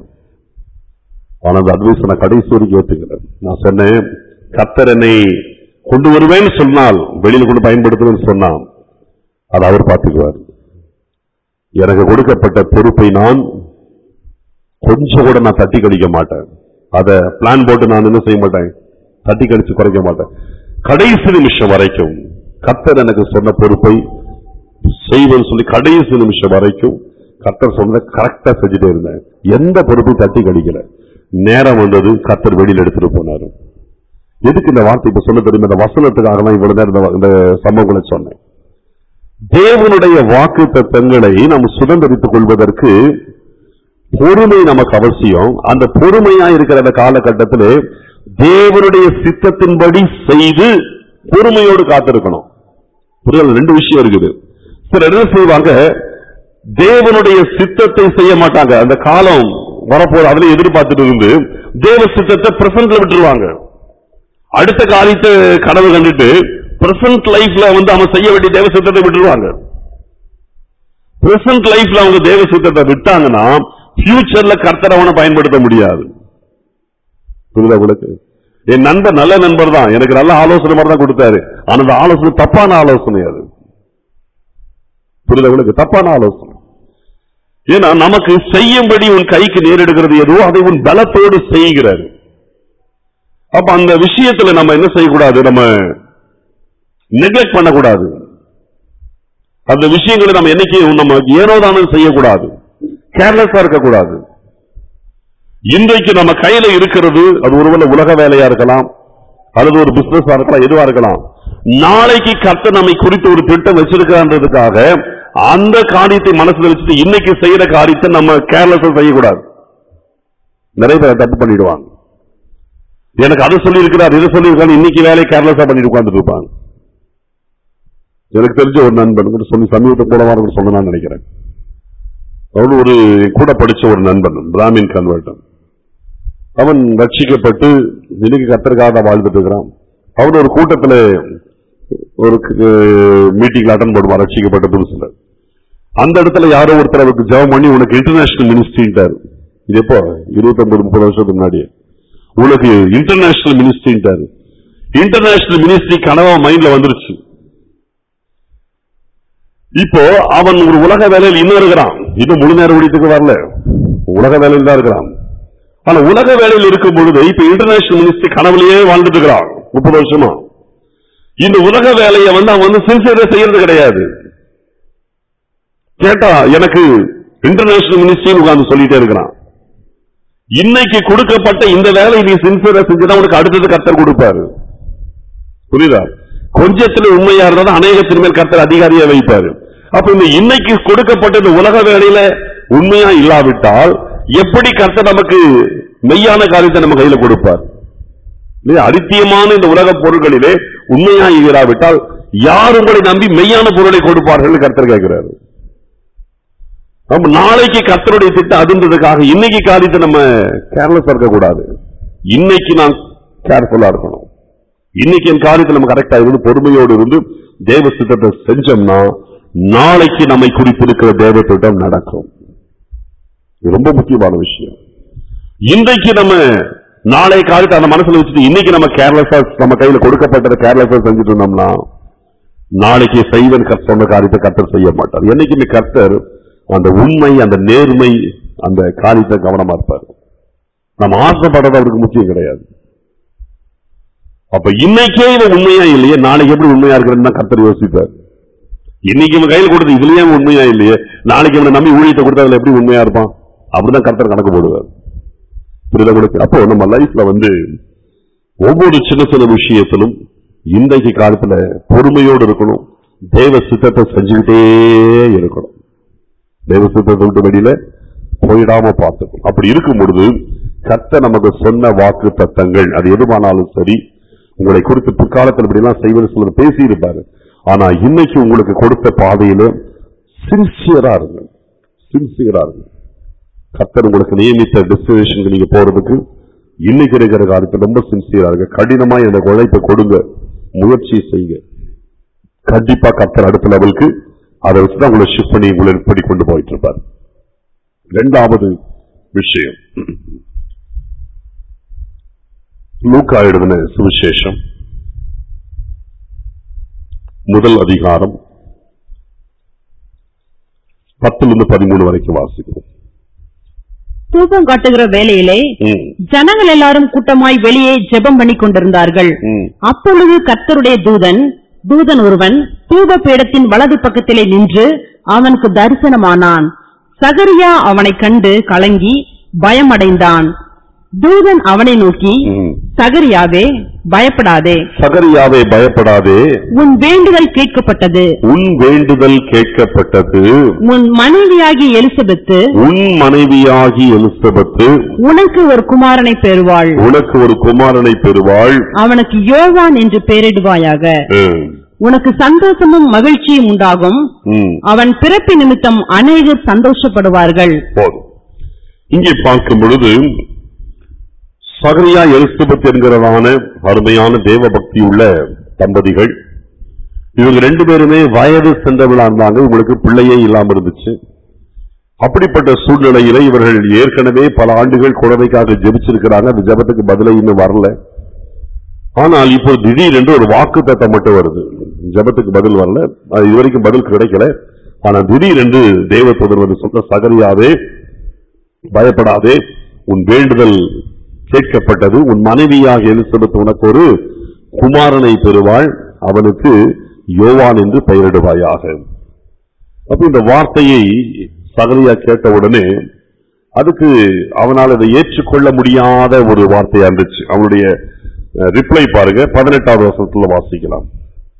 ஆனா அந்த அட்வைஸ் நான் கடைசி வரைக்கும் ஏத்துக்கிறேன் நான் சொன்னேன் கத்தர் என்னை கொண்டு வருவேன்னு சொன்னால் வெளியில கொண்டு பயன்படுத்துவேன்னு சொன்னான் அதை அவர் பார்த்துக்குவார் எனக்கு கொடுக்கப்பட்ட பொறுப்பை நான் கொஞ்சம் கூட நான் தட்டி கழிக்க மாட்டேன் அத பிளான் போட்டு நான் என்ன செய்ய மாட்டேன் தட்டி கழிச்சு குறைக்க மாட்டேன் கடைசி நிமிஷம் வரைக்கும் கத்தர் எனக்கு சொன்ன பொறுப்பை செய்வேன்னு சொல்லி கடைசி நிமிஷம் வரைக்கும் கத்தர் சொன்னதை கரெக்டா செஞ்சுட்டே இருந்தேன் எந்த பொறுப்பையும் தட்டி கழிக்கல நேரம் வந்தது கத்தர் வெளியில எடுத்துட்டு போனாரு எதுக்கு இந்த வார்த்தை இப்ப சொல்ல தெரியும் இந்த வசனத்துக்காக தான் இவ்வளவு நேரம் இந்த- இந்த சம்பவங்களை சொன்னேன் தேவனுடைய வாக்கு தத்தங்களை நாம் சுதந்திரித்துக் கொள்வதற்கு பொறுமை நமக்கு அவசியம் அந்த பொறுமையா இருக்கிற அந்த காலகட்டத்திலே தேவனுடைய சித்தத்தின்படி செய்து பொறுமையோடு காத்திருக்கணும் புரியுது ரெண்டு விஷயம் இருக்குது சிலர் என்ன செய்வாங்க தேவனுடைய சித்தத்தை செய்ய மாட்டாங்க அந்த காலம் வரப்போற அதுல எதிர்பார்த்துட்டு இருந்து தேவ சித்தத்தை பிரசன்ட்ல விட்டுருவாங்க அடுத்த காரியத்தை கனவு கண்டுட்டு பிரசன்ட் லைஃப்ல வந்து அவன் செய்ய வேண்டிய தேவ சித்தத்தை விட்டுருவாங்க பிரசன்ட் லைஃப்ல அவங்க தேவ சித்தத்தை விட்டாங்கன்னா ஃபியூச்சர்ல கர்த்தர் அவனை பயன்படுத்த முடியாது புரியுதா உங்களுக்கு என் நண்பர் நல்ல நண்பர் தான் எனக்கு நல்ல ஆலோசனை மாதிரி தான் கொடுத்தாரு ஆனா அந்த ஆலோசனை தப்பான ஆலோசனை அது புரியுதா உங்களுக்கு தப்பான ஆலோசனை ஏன்னா நமக்கு செய்யும்படி உன் கைக்கு நேரிடுகிறது எதுவோ அதை உன் பலத்தோடு செய்கிறார் அப்ப அந்த விஷயத்துல நம்ம என்ன செய்யக்கூடாது நம்ம நெக்லெக்ட் பண்ணக்கூடாது அந்த விஷயங்களை நம்ம என்னைக்கு நம்ம ஏனோதானம் செய்யக்கூடாது கேர்லெஸ்ஸா இருக்கக்கூடாது இன்றைக்கு நம்ம கையில இருக்கிறது அது ஒருவேளை உலக வேலையா இருக்கலாம் அல்லது ஒரு பிசினஸா இருக்கலாம் எதுவா இருக்கலாம் நாளைக்கு கர்த்தர் நம்மை குறித்து ஒரு திட்டம் வச்சிருக்கான்றதுக்காக அந்த காரியத்தை மனசுல வச்சுட்டு இன்னைக்கு செய்யற காரியத்தை நம்ம கேர்லெஸ்ஸா செய்யக்கூடாது நிறைய பேர் தப்பு பண்ணிடுவாங்க எனக்கு அதை சொல்லி இருக்கிறார் இதை சொல்லி இன்னைக்கு வேலையை கேர்லெஸ்ஸா பண்ணிட்டு உட்கார்ந்துட்டு இருப்பாங்க எனக்கு தெரிஞ்ச ஒரு நண்பன் கூட சொல்லி சமீபத்தை போன வாரம் கூட சொன்னான்னு நினைக்கிறேன் அவன் ஒரு கூட படிச்ச ஒரு நண்பன் பிராமின் கன்வெர்டன் அவன் ரட்சிக்கப்பட்டு இன்னைக்கு கத்தருக்காக வாழ்ந்துட்டு இருக்கிறான் அவன் ஒரு கூட்டத்துல ஒரு மீட்டிங்ல அட்டன் பண்ணுவான் ரட்சிக்கப்பட்ட புதுசுல அந்த இடத்துல யாரோ ஒருத்தர் அவருக்கு ஜெபம் பண்ணி உனக்கு இன்டர்நேஷனல் மினிஸ்ட்ரிட்டாரு இது எப்போ இருபத்தொன்பது முப்பது வருஷத்துக்கு முன்னாடி உனக்கு இன்டர்நேஷனல் மினிஸ்ட்ரிட்டாரு இன்டர்நேஷனல் மினிஸ்ட்ரி கனவா மைண்ட்ல வந்துருச்சு இப்போ அவன் ஒரு உலக வேலையில் இன்னும் இருக்கிறான் இன்னும் முழு நேர ஊழியத்துக்கு வரல உலக வேலையில் தான் இருக்கிறான் ஆனா உலக வேலையில் இருக்கும் பொழுது இப்ப இன்டர்நேஷனல் மினிஸ்ட்ரி கனவுலயே வாழ்ந்துட்டு இருக்கிறான் முப்பது வருஷமா இந்த உலக வேலையை வந்து அவன் வந்து சின்சியரா செய்யறது கிடையாது கேட்டா எனக்கு இன்டர்நேஷனல் மினிஸ்ட்ரி உட்கார்ந்து சொல்லிட்டே இருக்கிறான் இன்னைக்கு கொடுக்கப்பட்ட இந்த வேலையை நீ சின்சியரா செஞ்சுதான் உனக்கு அடுத்தது கர்த்தர் கொடுப்பாரு புரியுதா கொஞ்சத்துல உண்மையா இருந்தா அநேகத்தின் மேல் கர்த்தர் அதிகாரியா வைப்பாரு அப்ப இந்த இன்னைக்கு கொடுக்கப்பட்ட இந்த உலக வேலையில உண்மையா இல்லாவிட்டால் எப்படி கர்த்தர் நமக்கு மெய்யான காரியத்தை நம்ம கையில கொடுப்பார் இல்லையா? அரித்தியமான இந்த உலக பொருட்களிலே உண்மையா இராவிட்டால் யார் உங்களை நம்பி மெய்யான பொருளை கொடுப்பார்கள் கர்த்தர் கேட்கிறாரு நம்ம நாளைக்கு கர்த்தருடைய திட்டம் அதுன்றதுக்காக இன்னைக்கு காரியத்தை நம்ம கேர்லெஸ் இருக்க கூடாது இன்னைக்கு நான் கேர்ஃபுல்லா இருக்கணும் இன்னைக்கு என் காரியத்தில் நம்ம கரெக்டா இருந்து பொறுமையோடு இருந்து தேவ திட்டத்தை செஞ்சோம்னா நாளைக்கு நம்மை குறித்திருக்கிற தேவ திட்டம் நடக்கும் இது ரொம்ப முக்கியமான விஷயம் இன்றைக்கு நம்ம நாளை காரியத்தை அந்த மனசுல வச்சுட்டு இன்னைக்கு நம்ம கேர்லெஸ்ஸா நம்ம கையில கொடுக்கப்பட்டதை கேர்லெஸ்ஸா செஞ்சுட்டு இருந்தோம்னா நாளைக்கு செய்வன் கர்த்தர் சொன்ன காரியத்தை கர்த்தர் செய்ய மாட்டார் என்னைக்குமே கர்த்தர் அந்த உண்மை அந்த நேர்மை அந்த காரியத்தை கவனமா இருப்பார் நம்ம ஆசைப்படுறது அவருக்கு முக்கியம் கிடையாது அப்ப இன்னைக்கே இவன் உண்மையா இல்லையே நாளைக்கு எப்படி உண்மையா இருக்கிறன்னு தான் கர்த்தர் யோசிப்பார் இன்னைக்கு இவன் கையில் கொடுத்து இதுலயே அவன் உண்மையா இல்லையே நாளைக்கு இவனை நம்பி ஊழியத்தை கொடுத்து அதுல எப்படி உண்மையா இருப்பான் அப்படிதான் கர்த்தர் கணக்கு போடுவார் புரியுதா உங்களுக்கு அப்போ நம்ம லைஃப்ல வந்து ஒவ்வொரு சின்ன சின்ன விஷயத்திலும் இன்றைக்கு காலத்துல பொறுமையோடு இருக்கணும் தேவ சித்தத்தை செஞ்சுக்கிட்டே இருக்கணும் தேவ சித்தத்தை விட்டு வெளியில போயிடாம பார்த்துக்கணும் அப்படி இருக்கும் பொழுது கர்த்தர் நமக்கு சொன்ன வாக்கு தத்தங்கள் அது எதுவானாலும் சரி உங்களை குறித்து பிற்காலத்தில் இப்படி எல்லாம் செய்வது சிலர் பேசி இருப்பாரு ஆனா இன்னைக்கு உங்களுக்கு கொடுத்த பாதையில சின்சியரா இருங்க சின்சியரா இருங்க கர்த்தர் உங்களுக்கு நியமித்த டெஸ்டினேஷனுக்கு நீங்க போறதுக்கு இன்னைக்கு இருக்கிற காரியத்தில் ரொம்ப சின்சியரா இருங்க கடினமா இந்த உழைப்பை கொடுங்க முயற்சி செய்யுங்க கண்டிப்பா கர்த்தர் அடுத்த லெவலுக்கு அதை வச்சுதான் உங்களை ஷிஃப்ட் பண்ணி உங்களை இப்படி கொண்டு போயிட்டு இருப்பார் இரண்டாவது விஷயம் லூக்கா எழுதின சுவிசேஷம் முதல் அதிகாரம் பத்திலிருந்து பதிமூணு வரைக்கும் வாசிக்கிறோம் தூக்கம் காட்டுகிற வேளையிலே ம், ஜனங்கள் எல்லாரும் கூட்டமாய் வெளியே ஜெபம் பண்ணி கொண்டிருந்தார்கள் ம், அப்பொழுது கர்த்தருடைய தூதன் தூதன் ஒருவன் தூப பீடத்தின் வலது பக்கத்திலே நின்று அவனுக்கு தரிசனமானான் சகரியா அவனைக் கண்டு கலங்கி பயமடைந்தான் தூதன் அவனை நோக்கி ம். சகரியாவே பயப்படாதே சகரியாவே பயப்படாதே உன் வேண்டுதல் கேட்கப்பட்டது உன் வேண்டுதல் கேட்கப்பட்டது உன் மனைவியாகி எலிசபெத்து உன் மனைவியாகி எலிசபெத்து உனக்கு ஒரு குமாரனை பெறுவாள் உனக்கு ஒரு குமாரனை பெறுவாள் அவனுக்கு யோவான் என்று பெயரிடுவாயாக ம், உனக்கு சந்தோஷமும் மகிழ்ச்சியும் உண்டாகும் ம். அவன் பிறப்பு நிமித்தம் அநேகர் சந்தோஷப்படுவார்கள் போதும் இங்கே பார்க்கும் பொழுது சகரியா எலிசபெத் என்கிறதான அருமையான தேவ பக்தி உள்ள தம்பதிகள் இவங்க ரெண்டு பேருமே வயது சென்றவளா இருந்தாங்க இவங்களுக்கு பிள்ளையே இல்லாம இருந்துச்சு அப்படிப்பட்ட சூழ்நிலையில இவர்கள் ஏற்கனவே பல ஆண்டுகள் குழந்தைக்காக ஜெபிச்சிருக்கிறாங்க அந்த ஜெபத்துக்கு பதிலே இன்னும் வரல ஆனால் இப்போ திடீரென்று ஒரு வாக்கு தத்தம் மட்டும் வருது ஜெபத்துக்கு பதில் வரல அது இதுவரைக்கும் பதில் கிடைக்கல ஆனா திடீரென்று தேவதூதர் வந்து சொல்ற சகரியாவே பயப்படாதே உன் வேண்டுதல் கேட்கப்பட்டது உன் மனைவியாக எலிசபெத் உனக்கு ஒரு குமாரனை பெறுவாள் அவனுக்கு யோவான் என்று பெயரிடுவாயாக அப்ப இந்த வார்த்தையை சகரியா கேட்ட உடனே அதுக்கு அவனால் அதை ஏற்றுக்கொள்ள முடியாத ஒரு வார்த்தையா இருந்துச்சு அவனுடைய ரிப்ளை பாருங்க பதினெட்டாவது வருஷத்துல வாசிக்கலாம்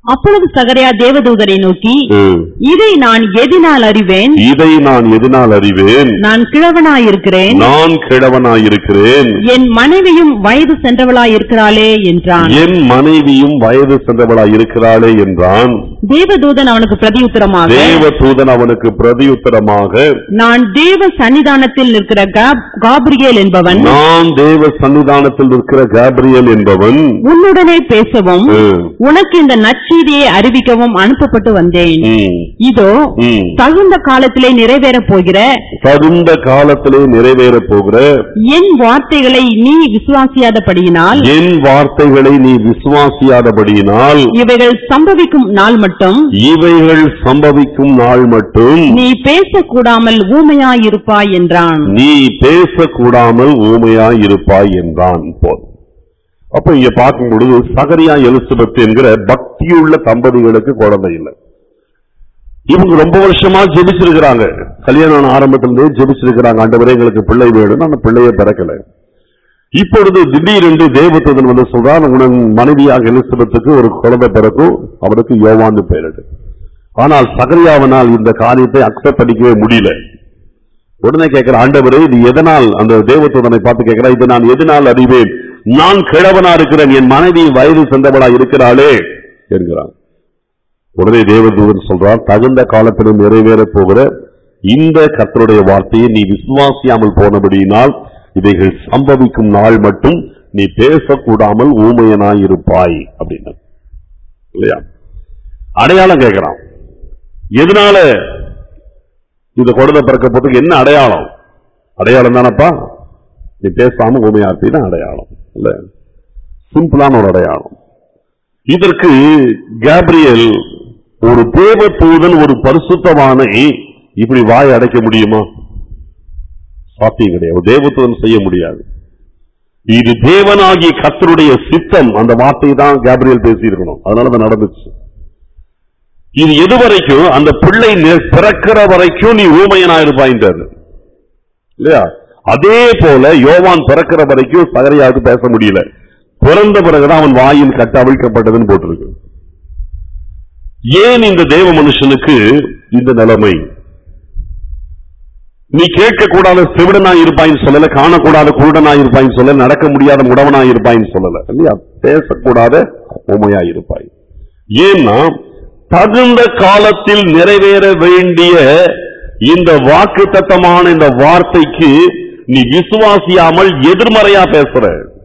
அப்பொழுது சகரியா தேவதூதரை நோக்கி ம். இதை நான் எதினால் அறிவேன் இதை நான் எதனால் அறிவேன் நான் கிழவனாயிருக்கிறேன் நான் கிழவனாயிருக்கிறேன் என் மனைவியும் வயது சென்றவளாயிருக்கிறாளே என்றான் என் மனைவியும் வயது சென்றவளாய் இருக்கிறாளே என்றான் தேவதூதன் அவனுக்கு பிரதியுத்தரமாக தேவ தூதன் அவனுக்கு பிரதியுத்தரமாக நான் தேவ சன்னிதானத்தில் நிற்கிற காப்- காபிரியேல் என்பவன் நான் தேவ சன்னிதானத்தில் இருக்கிற கேப்ரியல் என்பவன் உன்னுடனே பேசவும் ம், உனக்கு இந்த நற்செய்தியை அறிவிக்கவும் அனுப்பப்பட்டு வந்தேன் ம், இதோ ம். தகுந்த காலத்திலே நிறைவேறப் போகிற தகுந்த காலத்திலே நிறைவேறப் போகிற என் வார்த்தைகளை நீ விசுவாசியாதபடியினால் என் வார்த்தைகளை நீ விசுவாசியாதபடியினால் இவைகள் சம்பவிக்கும் நாள் மட்டும் இவைகள் சம்பவிக்கும் நாள் மட்டும் நீ பேசக்கூடாமல் ஊமையாயிருப்பாய் என்றான் நீ பேசக்கூடாமல் ஊமையாய் இருப்பாய் என்றான் போல் அப்ப இங்க பார்க்கும் பொழுது சகரியா எலிசபெத் என்கிற பக்தியுள்ள தம்பதிகளுக்கு குழந்தை இல்லை இவங்க ரொம்ப வருஷமா ஜெபிச்சிருக்கிறாங்க கல்யாணம் ஆரம்பத்திலிருந்தே ஜெபிச்சிருக்கிறாங்க ஆண்டவரே எங்களுக்கு பிள்ளை வேணும் அந்த பிள்ளையை பிறக்கல இப்பொழுது திடீரென்று தேவதூதன் வந்து சொல்றான் உனன் மனைவியாக எலிசபெத்துக்கு ஒரு குழந்தை பிறக்கும் அவனுக்கு யோவான்னு பெயரிடு ஆனால் சகரியாவனால் இந்த காரியத்தை அக்செப்ட் பண்ணிக்கவே முடியல உடனே கேட்கிற ஆண்டவரே இது எதனால் அந்த தேவதூதனை பார்த்து கேட்கிறா இது நான் எதனால் அறிவேன் நான் கிழவனா இருக்கிறேன் என் மனைவி வயது சென்றவளா இருக்கிறாளே என்கிறான் உடனே தேவதூதன் சொல்றான் தகுந்த காலத்திலும் நிறைவேறப் போகிற இந்த கர்த்தருடைய வார்த்தையை நீ விசுவாசியாமல் போனபடியினால் இவைகள் சம்பவிக்கும் நாள் மட்டும் நீ பேசக்கூடாமல் ஊமையனாயிருப்பாய் அப்படின்னு இல்லையா அடையாளம் கேட்கிறான் எதனால இந்த குழந்தை பிறக்க போறதுக்கு என்ன அடையாளம் அடையாளம் தானப்பா நீ பேசாம ஊமையா இருப்பீன்னா அடையாளம் இல்ல சிம்பிளான ஒரு அடையாளம் இதற்கு கேப்ரியல் ஒரு தேவ தூதன் ஒரு பரிசுத்தவானை இப்படி வாய் அடைக்க முடியுமா சாத்தியம் கிடையாது ஒரு தேவதூதன் செய்ய முடியாது இது தேவனாகிய கர்த்தருடைய சித்தம் அந்த வார்த்தை தான் கேப்ரியல் பேசியிருக்கணும் அதனால தான் நடந்துச்சு இது எது வரைக்கும் அந்த பிள்ளை நெ- பிறக்கிற வரைக்கும் நீ ஊமையனா இருப்பாயின்றாரு இல்லையா அதே போல யோவான் பிறக்கிற வரைக்கும் சகரியாவுக்கு பேச முடியல பிறந்த பிறகுதான் அவன் வாயின் கட்டு அவிழ்க்கப்பட்டதுன்னு போட்டிருக்கு ஏன் இந்த தேவ மனுஷனுக்கு இந்த நிலைமை நீ கேட்கக்கூடாத செவிடனா இருப்பாயின்னு சொல்லல காணக்கூடாத குருடனா இருப்பாயின்னு சொல்லல நடக்க முடியாத முடவனா இருப்பாயின்னு சொல்லல இல்லையா பேசக்கூடாத உமையா இருப்பாய் ஏன்னா தகுந்த காலத்தில் நிறைவேற வேண்டிய இந்த வாக்கு இந்த வார்த்தைக்கு நீ விசுவாசியாமல் எதிர்மறையா பேசுற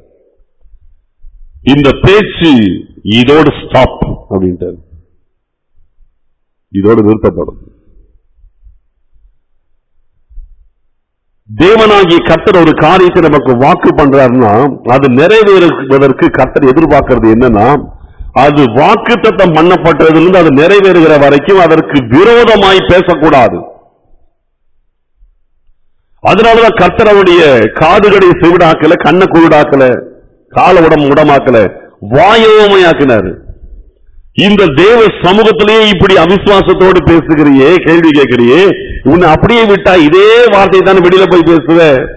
இந்த பேச்சு இதோடு ஸ்டாப் அப்படின்ட்டு இதோடு நிறுத்தப்படும் தேவனாகிய கர்த்தர் ஒரு காரியத்தை நமக்கு வாக்கு பண்றாருன்னா அது நிறைவேறுவதற்கு கர்த்தர் எதிர்பார்க்கிறது என்னன்னா அது வாக்குத்தத்தம் பண்ணப்பட்டதிலிருந்து அது நிறைவேறுகிற வரைக்கும் அதற்கு விரோதமாய் பேசக்கூடாது அதனாலதான் கர்த்தரவுடைய காதுகளை செவிடாக்கல கண்ணை குருடாக்கல கால உடம் உடமாக்கல வாயோமையாக்கினாரு இந்த தேவ சமூகத்திலேயே இப்படி அவிசுவாசத்தோடு பேசுகிறியே கேள்வி கேட்கிறியே உன்னை அப்படியே விட்டா இதே வார்த்தை தானே வெளியில போய் பேசுவ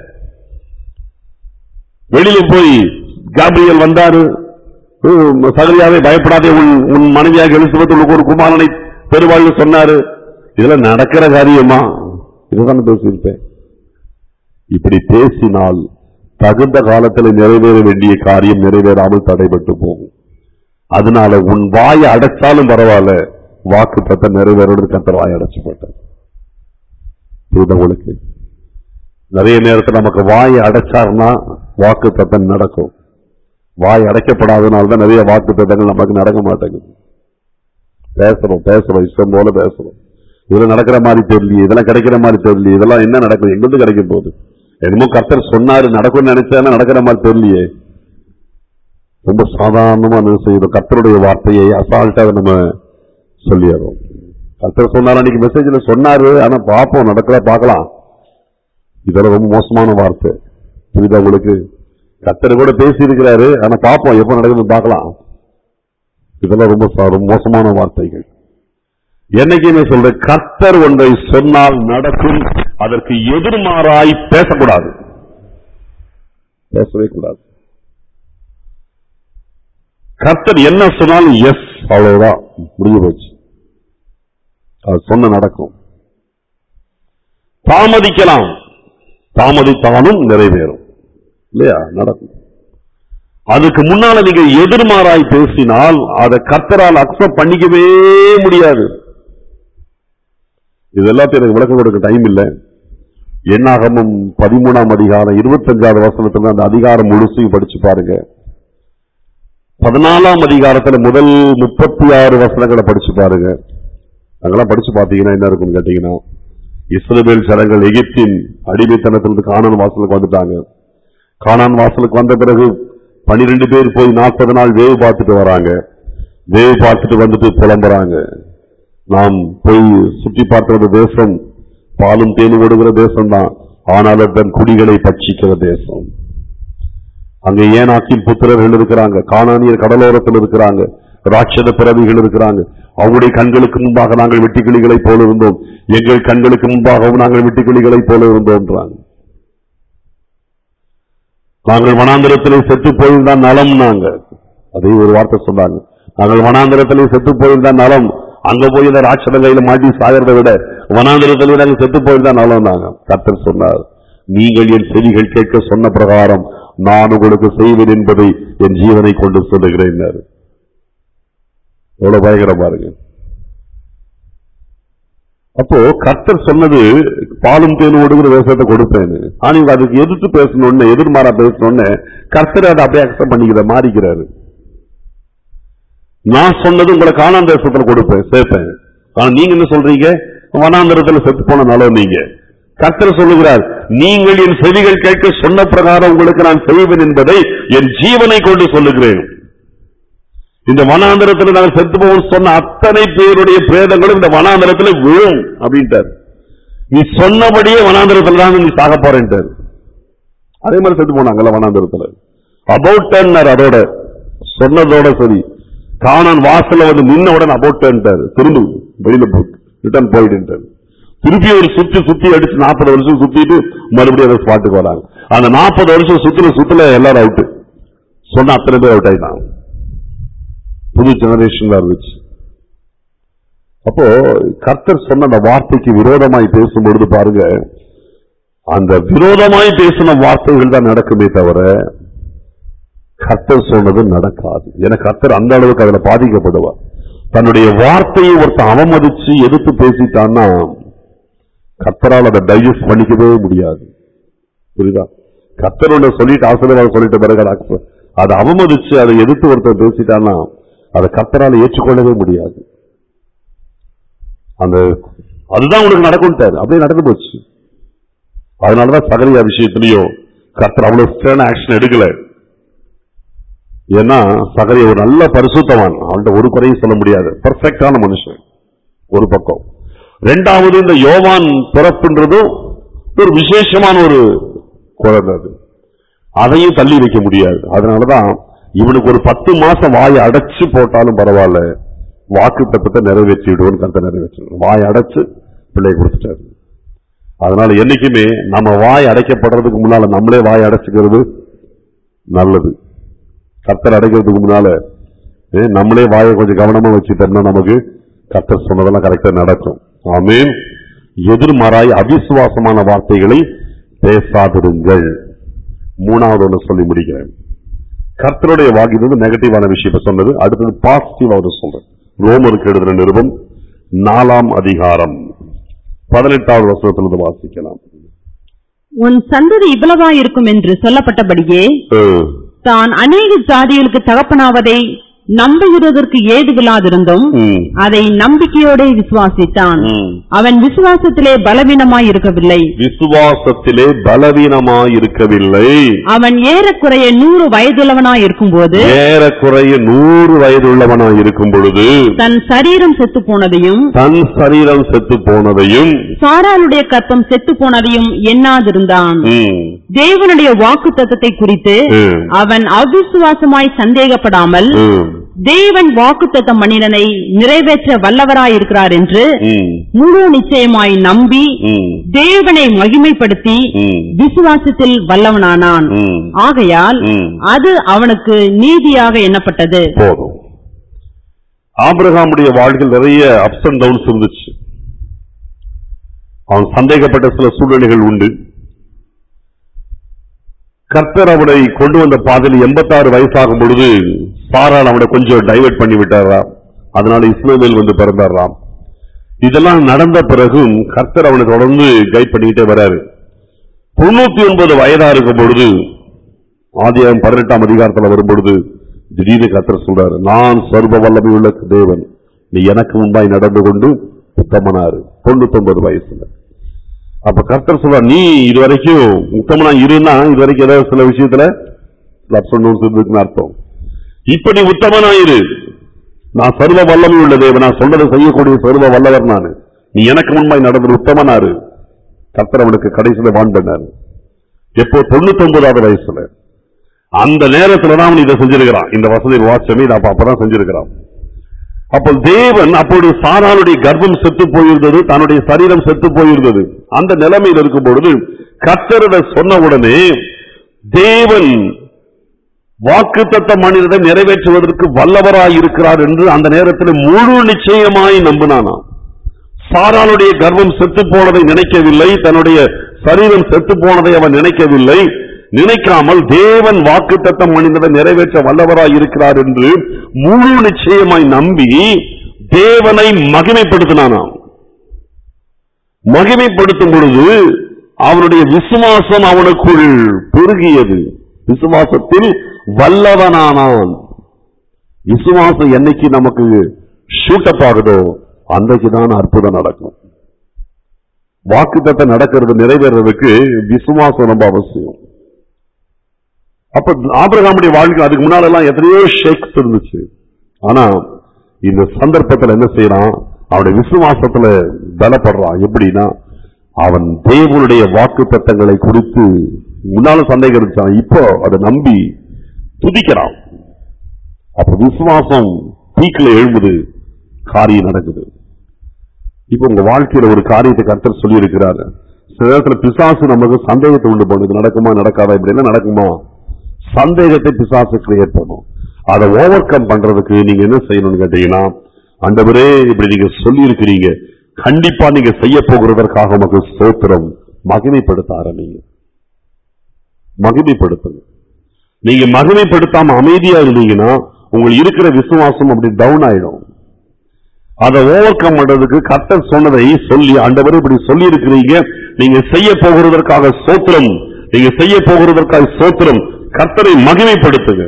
வெளியில போய் காபிரியல் வந்தாரு உம், சகலியாவே பயப்படாதே உன் உன் மனைவியாக எலிசபெத் உனக்கு ஒரு குமாரனை பெருவாழ்வு சொன்னாரு இதெல்லாம் நடக்கிற காரியமா இதுதான் பேசியிருப்பேன் இப்படி பேசினால் தகுந்த காலத்தில் நிறைவேற வேண்டிய காரியம் நிறைவேறாமல் தடைபட்டு போகும் அதனால உன் வாயை அடைச்சாலும் பரவாயில்ல வாக்கு தத்த நிறைவேறது கத்தர் வாய் அடைச்சு போட்டார் புரியுதா உங்களுக்கு நிறைய நேரத்தில் நமக்கு வாயை அடைச்சாருன்னா வாக்கு தத்தம் நடக்கும் வாய் அடைக்கப்படாதனால தான் நிறைய வாக்கு தத்தங்கள் நமக்கு நடக்க மாட்டேங்குது பேசுறோம் பேசுறோம் இஷ்டம் போல பேசுறோம் இதெல்லாம் நடக்கிற மாதிரி தெரியலையே இதெல்லாம் கிடைக்கிற மாதிரி தெரியலையே இதெல்லாம் என்ன நடக்கும் எங்கிருந்து கிடைக்க போகுது என்னமோ கர்த்தர் சொன்னாரு நடக்கும்னு நினைச்சா நடக்கிற மாதிரி தெரியலையே ரொம்ப சாதாரணமா நம்ம செய்யறோம் கர்த்தருடைய வார்த்தையை அசால்ட்டா நம்ம சொல்லிடுறோம் கர்த்தர் சொன்னாரு அன்னைக்கு மெசேஜ்ல சொன்னாரு ஆனா பாப்போம் நடக்கல பார்க்கலாம் இதெல்லாம் ரொம்ப மோசமான வார்த்தை புரியுதா உங்களுக்கு கர்த்தர் கூட பேசி இருக்கிறாரு ஆனா பாப்போம் எப்ப நடக்குதுன்னு பார்க்கலாம் இதெல்லாம் ரொம்ப சா- ரொம்ப மோசமான வார்த்தைகள் என்னைக்குமே சொல்ற கர்த்தர் ஒன்றை சொன்னால் நடக்கும் அதற்கு எதிர்மாறாய் பேசக்கூடாது பேசவே கூடாது கர்த்தர் என்ன சொன்னாலும் எஸ் அவ்வளவுதான் முடிஞ்சு போச்சு அது சொன்ன நடக்கும் தாமதிக்கலாம் தாமதித்தாலும் நிறைவேறும் இல்லையா நடக்கும் அதுக்கு முன்னால நீங்க எதிர்மாறாய் பேசினால் அதை கர்த்தரால் அக்செப்ட் பண்ணிக்கவே முடியாது இது எல்லாத்தையும் எனக்கு விளக்கம் கொடுக்க டைம் இல்லை எண்ணாகமும் பதிமூணாம் அதிகாரம் இருபத்தஞ்சாவது வசனத்துல அந்த அதிகாரம் முழுசையும் படிச்சு பாருங்க பதினாலாம் அதிகாரத்துல முதல் முப்பத்தி ஆறு வசனங்களை படிச்சு பாருங்க அங்கெல்லாம் படிச்சு பாத்தீங்கன்னா என்ன இருக்கும்னு கேட்டீங்கன்னா இஸ்ரவேல் ஜனங்கள் எகிப்தின் அடிமைத்தனத்திலிருந்து கானான் வாசலுக்கு வந்துட்டாங்க கானான் வாசலுக்கு வந்த பிறகு பனிரெண்டு பேர் போய் நாற்பது நாள் வேவு பார்த்துட்டு வராங்க வேவு பார்த்துட்டு வந்துட்டு புலம்புறாங்க நாம் போய் சுற்றி பார்க்கிற தேசம் பாலும் தேனும் ஓடுகிற தேசம் தான் ஆனாலும் தன் குடிகளை பட்சிக்கிற தேசம் அங்க ஏனாக்கின் புத்திரர்கள் இருக்கிறாங்க காணானியர் கடலோரத்தில் இருக்கிறாங்க ராட்சத பிறவிகள் இருக்கிறாங்க அவருடைய கண்களுக்கு முன்பாக நாங்கள் வெட்டுக்கிளிகளைப் போல இருந்தோம் எங்கள் கண்களுக்கு முன்பாகவும் நாங்கள் வெட்டுக்கிளிகளைப் போல இருந்தோம்ன்றாங்க நாங்கள் வனாந்திரத்திலே செத்து போயிருந்தா நலம் நாங்க அதே ஒரு வார்த்தை சொன்னாங்க நாங்கள் வனாந்திரத்திலே செத்து போயிருந்தா நலம் அங்க போய் இந்த ராட்சத கையில மாட்டி சாகிறத விட வனாந்திரத்திலே நாங்கள் செத்து போயிருந்தா நலம் நாங்க கர்த்தர் சொன்னார் நீங்கள் என் செவிகள் கேட்க சொன்ன பிரகாரம் நான் உங்களுக்கு செய்வேன் என்பதை என் ஜீவனை கொண்டு சொல்லுகிறேன் எவ்வளவு பயங்கரம் பாருங்க அப்போ கர்த்தர் சொன்னது பாலும் தேனும் ஓடுகிற தேசத்தை கொடுப்பேன்னு ஆனா இவங்க அதுக்கு எதிர்த்து பேசணும்னு எதிர்மாறா பேசணும்னு கர்த்தர் அதை அப்படியே அக்செப்ட் பண்ணிக்கிற மாறிக்கிறாரு நான் சொன்னது உங்களை காணாந்த தேசத்துல கொடுப்பேன் சேர்ப்பேன் ஆனா நீங்க என்ன சொல்றீங்க வனாந்தரத்துல செத்து போன நலம் நீங்க கர்த்தர் சொல்லுகிறார் நீங்கள் என் செவிகள் கேட்க சொன்ன பிரகாரம் உங்களுக்கு நான் செய்வேன் என்பதை என் ஜீவனை கொண்டு சொல்லுகிறேன் இந்த வனாந்தரத்தில் நாங்கள் செத்து போவோம் சொன்ன அத்தனை பேருடைய பிரேதங்களும் இந்த வனாந்தரத்தில் விழும் அப்படின்ட்டார் நீ சொன்னபடியே வனாந்தரத்தில் தான் நீ சாக போறேன்ட்டார் அதே மாதிரி செத்து போனாங்கல்ல வனாந்தரத்தில் அபவுட் அதோட சொன்னதோட சரி காணான் வாசல்ல வந்து நின்ன உடனே அபவுட் திரும்ப வெளியில ரிட்டர்ன் போயிட்டு திருப்பி ஒரு சுத்தி சுத்தி அடிச்சு நாற்பது வருஷம் சுத்திட்டு மறுபடியும் அந்த ஸ்பாட்டுக்கு வராங்க அந்த நாற்பது வருஷம் சுத்துல சுத்துல எல்லாரும் அவுட்டு சொன்ன அத்தனை பேர் அவுட் ஆயிட்டாங்க புது ஜெனரேஷன்ல இருந்துச்சு அப்போ கர்த்தர் சொன்ன அந்த வார்த்தைக்கு விரோதமாய் பேசும்பொழுது பாருங்க அந்த விரோதமாய் பேசின வார்த்தைகள் தான் நடக்குமே தவிர கர்த்தர் சொன்னது நடக்காது ஏன்னா கர்த்தர் அந்த அளவுக்கு அதுல பாதிக்கப்படுவார் தன்னுடைய வார்த்தையை ஒருத்தன் அவமதிச்சு எதிர்த்து பேசிட்டான்னா கர்த்தரால் அதை டைஜஸ்ட் பண்ணிக்கவே முடியாது புரியுதா கர்த்தரோட சொல்லிட்டு ஆசீர்வாதம் சொல்லிட்ட பிறகு அதை accept- அதை அவமதிச்சு அதை எதிர்த்து ஒருத்தர் பேசிட்டான்னா அதை கர்த்தரால் ஏற்றுக்கொள்ளவே முடியாது அந்த அதுதான் உனக்கு நடக்கும்ட்டாரு அப்படியே நடந்து போச்சு அதனாலதான் சகரியா விஷயத்திலையும் கர்த்தர் அவ்வளவு ஸ்டர்ன் ஆக்ஷன் எடுக்கல ஏன்னா சகரிய ஒரு நல்ல பரிசுத்தவான் அவன்கிட்ட ஒரு குறையும் சொல்ல முடியாது பெர்ஃபெக்டான மனுஷன் ஒரு பக்கம் ரெண்டாவது இந்த யோவான் பிறப்புன்றதும் ஒரு விசேஷமான ஒரு குழந்தை அது அதையும் தள்ளி வைக்க முடியாது அதனாலதான் இவனுக்கு ஒரு பத்து மாசம் வாயை அடைச்சு போட்டாலும் பரவாயில்ல வாக்கு தப்பத்தை நிறைவேற்றி விடுவோம் கருத்தை நிறைவேற்றி வாய் அடைச்சு பிள்ளை கொடுத்துட்டாரு அதனால என்னைக்குமே நம்ம வாய் அடைக்கப்படுறதுக்கு முன்னால நம்மளே வாய் அடைச்சுக்கிறது நல்லது கர்த்தர் அடைக்கிறதுக்கு முன்னால ஏ, நம்மளே வாயை கொஞ்சம் கவனமா வச்சுட்டோம்னா நமக்கு கர்த்தர் சொன்னதெல்லாம் கரெக்டா நடக்கும் ஆமென் எதிர்மறாய் அவிசுவாசமான வார்த்தைகளை பேசாதிருங்கள் மூணாவது ஒன்று சொல்லி முடிக்கிறேன் கர்த்தருடைய வாக்கு வந்து நெகட்டிவான விஷயத்தை சொன்னது அடுத்தது பாசிட்டிவா ஒரு சொல்றேன் ரோமருக்கு எழுதுற நிருபம் நாலாம் அதிகாரம் பதினெட்டாவது வசனத்திலிருந்து வாசிக்கலாம் உன் சந்ததி இவ்வளவாயிருக்கும் என்று சொல்லப்பட்டபடியே அஹ், தான் அநேக ஜாதிகளுக்கு தகப்பனாவதை நம்புகிறதற்கு ஏதுவில்லாதிருந்தும் ம், அதை நம்பிக்கையோட விசுவாசித்தான் ம். அவன் விசுவாசத்திலே பலவீனமாய் இருக்கவில்லை விசுவாசத்திலே பலவீனமாயிருக்கவில்லை அவன் ஏறக்குறைய நூறு வயதுள்ளவனாய் இருக்கும்போது ஏறக்குறைய நூறு வயதுள்ளவனாய் இருக்கும் பொழுது தன் சரீரம் செத்து போனதையும் தன் சரீரம் செத்து போனதையும் சாராளுடைய கற்பம் செத்து போனதையும் எண்ணாதிருந்தான் ம், தேவனுடைய வாக்கு தத்தத்தை குறித்து ம், அவன் அவிசுவாசமாய் சந்தேகப்படாமல் ம், தேவன் வாக்குத்தத்தம் மனிதனை நிறைவேற்ற வல்லவராயிருக்கிறார் என்று ம், முழு நிச்சயமாய் நம்பி ம், தேவனை மகிமைப்படுத்தி ம், விசுவாசத்தில் வல்லவனானான் ம். ஆகையால் ம். அது அவனுக்கு நீதியாக எண்ணப்பட்டது போதும் ஆபிரகாமுடைய வாழ்க்கையில் நிறைய அப்ஸ் அண்ட் டவுன்ஸ் இருந்துச்சு அவன் சந்தேகப்பட்ட சில சூழ்நிலைகள் உண்டு கர்த்தர் அவனை கொண்டு வந்த பாதையில் எண்பத்தாறு வயசாகும் பொழுது சாரால் அவனை கொஞ்சம் டைவர்ட் பண்ணி விட்டாராம் அதனால இஸ்மேல் வந்து பிறந்தாராம் இதெல்லாம் நடந்த பிறகும் கர்த்தர் அவனை தொடர்ந்து கைட் பண்ணிக்கிட்டே வராரு தொண்ணூத்தி ஒன்பது வயதா இருக்கும் பொழுது ஆதியாகம் பதினெட்டாம் அதிகாரத்துல வரும் பொழுது திடீர்னு கர்த்தர் சொல்றாரு நான் சர்வ வல்லமை உள்ள தேவன் நீ எனக்கு முன்பாய் நடந்து கொண்டு உத்தமனாரு தொண்ணூத்தி ஒன்பது வயசுல அப்ப கர்த்தர் சொல்றார் நீ இது வரைக்கும் உத்தமனா இருன்னா இது வரைக்கும் ஏதாவது சில விஷயத்துல லட்சணம் இருக்குன்னு அர்த்தம் இப்ப நீ உத்தமனா இரு நான் சர்வ வல்லமை உள்ள தேவன் நான் சொன்னதை செய்யக்கூடிய சர்வ வல்லவர் நான் நீ எனக்கு முன்பாய் நடந்த உத்தமனாரு கர்த்தர் அவனுக்கு கடைசியில வான் பண்ணாரு எப்போ தொண்ணூத்தி ஒன்பதாவது வயசுல அந்த நேரத்துல தான் அவன் இதை செஞ்சிருக்கிறான் இந்த வசதி வாட்சமே அப்ப அப்பதான் செஞ்சிருக்கிறான் அப்போ தேவன் அப்பொழுது சாராளுடைய கர்ப்பம் செத்து போயிருந்தது தன்னுடைய சரீரம் செத்து போயிருந்தது அந்த நிலைமையில் இருக்கும் பொழுது கர்த்தரிட சொன்ன உடனே தேவன் வாக்குத்தத்த மனிதரை நிறைவேற்றுவதற்கு வல்லவராய் இருக்கிறார் என்று அந்த நேரத்தில் முழு நிச்சயமாய் நம்பினானாம் சாராளுடைய கர்ப்பம் செத்து போனதை நினைக்கவில்லை தன்னுடைய சரீரம் செத்து போனதை அவன் நினைக்கவில்லை நினைக்காமல் தேவன் வாக்குத்தத்தம் மனிதனை நிறைவேற்ற வல்லவராய் இருக்கிறார் என்று முழு நிச்சயமாய் நம்பி தேவனை மகிமைப்படுத்தினானாம் மகிமைப்படுத்தும் பொழுது அவனுடைய விசுவாசம் அவனுக்குள் பெருகியது விசுவாசத்தில் வல்லவனானான் விசுவாசம் என்னைக்கு நமக்கு ஷூட்டப் ஆகுதோ அன்றைக்கு தான் அற்புதம் நடக்கும் வாக்குத்தத்தை நடக்கிறது நிறைவேறதுக்கு விசுவாசம் ரொம்ப அவசியம் அப்ப ஆபிரகாமுடைய வாழ்க்கை அதுக்கு முன்னால எல்லாம் எத்தனையோ ஷேக்ஸ் இருந்துச்சு ஆனா இந்த சந்தர்ப்பத்துல என்ன செய்யறான் அவனுடைய விசுவாசத்துல பலப்படுறான் எப்படின்னா அவன் தேவனுடைய வாக்கு தத்தங்களை குறித்து முன்னால சந்தேகம் இருந்துச்சான் இப்போ அதை நம்பி துதிக்கிறான் அப்ப விசுவாசம் பீக்கில் எழும்புது காரியம் நடக்குது இப்ப உங்க வாழ்க்கையில ஒரு காரியத்தை கர்த்தர் சொல்லி இருக்கிறாரு சில நேரத்துல பிசாசு நமக்கு சந்தேகத்தை உண்டு பண்ணுது நடக்குமா நடக்காதா இப்படி என்ன நடக்குமா சந்தேகத்தை பிசாசு கிரியேட் பண்ணும் அதை ஓவர் கம் பண்றதுக்கு நீங்க என்ன செய்யணும்னு கேட்டீங்கன்னா ஆண்டவரே இப்படி நீங்க சொல்லி இருக்கிறீங்க கண்டிப்பா நீங்க செய்ய போகிறதற்காக உமக்கு ஸ்தோத்திரம் மகிமைப்படுத்த ஆரம்பிங்க மகிமைப்படுத்துங்க நீங்க மகிமைப்படுத்தாம அமைதியா இருந்தீங்கன்னா உங்களுக்கு இருக்கிற விசுவாசம் அப்படி டவுன் ஆயிடும் அதை ஓவர் கம் பண்றதுக்கு கர்த்தர் சொன்னதை சொல்லி ஆண்டவர் இப்படி சொல்லி இருக்கிறீங்க நீங்க செய்ய போகிறதற்காக சோத்திரம் நீங்க செய்ய போகிறதற்காக சோத்திரம் கர்த்தரை மகிமைப்படுத்துங்க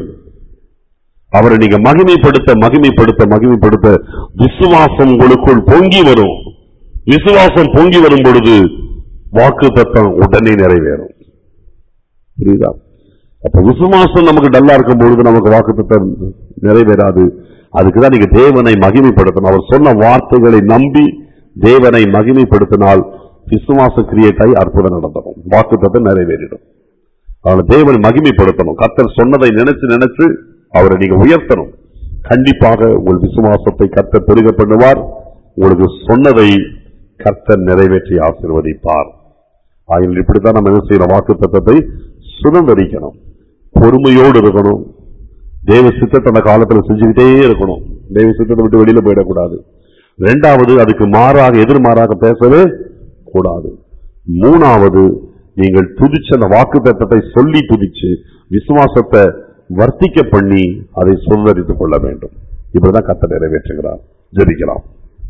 அவரை நீங்க மகிமைப்படுத்த மகிமைப்படுத்த மகிமைப்படுத்த விசுவாசம் உங்களுக்குள் பொங்கி வரும் விசுவாசம் பொங்கி வரும் பொழுது வாக்கு தத்தம் உடனே நிறைவேறும் புரியுதா அப்ப விசுவாசம் நமக்கு டல்லா இருக்கும் பொழுது நமக்கு வாக்கு தத்தம் நிறைவேறாது அதுக்குதான் நீங்க தேவனை மகிமைப்படுத்தணும் அவர் சொன்ன வார்த்தைகளை நம்பி தேவனை மகிமைப்படுத்தினால் விசுவாச கிரியேட்டாய் அற்புதம் நடந்துடும் வாக்கு தத்தம் நிறைவேறிடும் அவனை தேவனை மகிமைப்படுத்தணும் கர்த்தர் சொன்னதை நினைச்சு நினைச்சு அவரை நீங்க உயர்த்தணும் கண்டிப்பாக உங்கள் விசுவாசத்தை கர்த்தர் பெருக பண்ணுவார் உங்களுக்கு சொன்னதை கர்த்தர் நிறைவேற்றி ஆசீர்வதிப்பார் ஆகிய இப்படித்தான் நம்ம என்ன செய்யணும் வாக்கு தத்தத்தை சுதந்திரிக்கணும் பொறுமையோடு இருக்கணும் தேவ சித்தத்தை அந்த காலத்துல செஞ்சுக்கிட்டே இருக்கணும் தேவ சித்தத்தை விட்டு வெளியில போயிடக்கூடாது ரெண்டாவது அதுக்கு மாறாக எதிர்மாறாக பேசவே கூடாது மூணாவது நீங்கள் துதிச்ச அந்த வாக்கு தத்தத்தை சொல்லி துதிச்சு விசுவாசத்தை வர்த்திக்க பண்ணி அதை சுதந்திரித்துக் கொள்ள வேண்டும் இப்படிதான் கத்த நிறைவேற்றுகிறார் ஜெபிக்கலாம்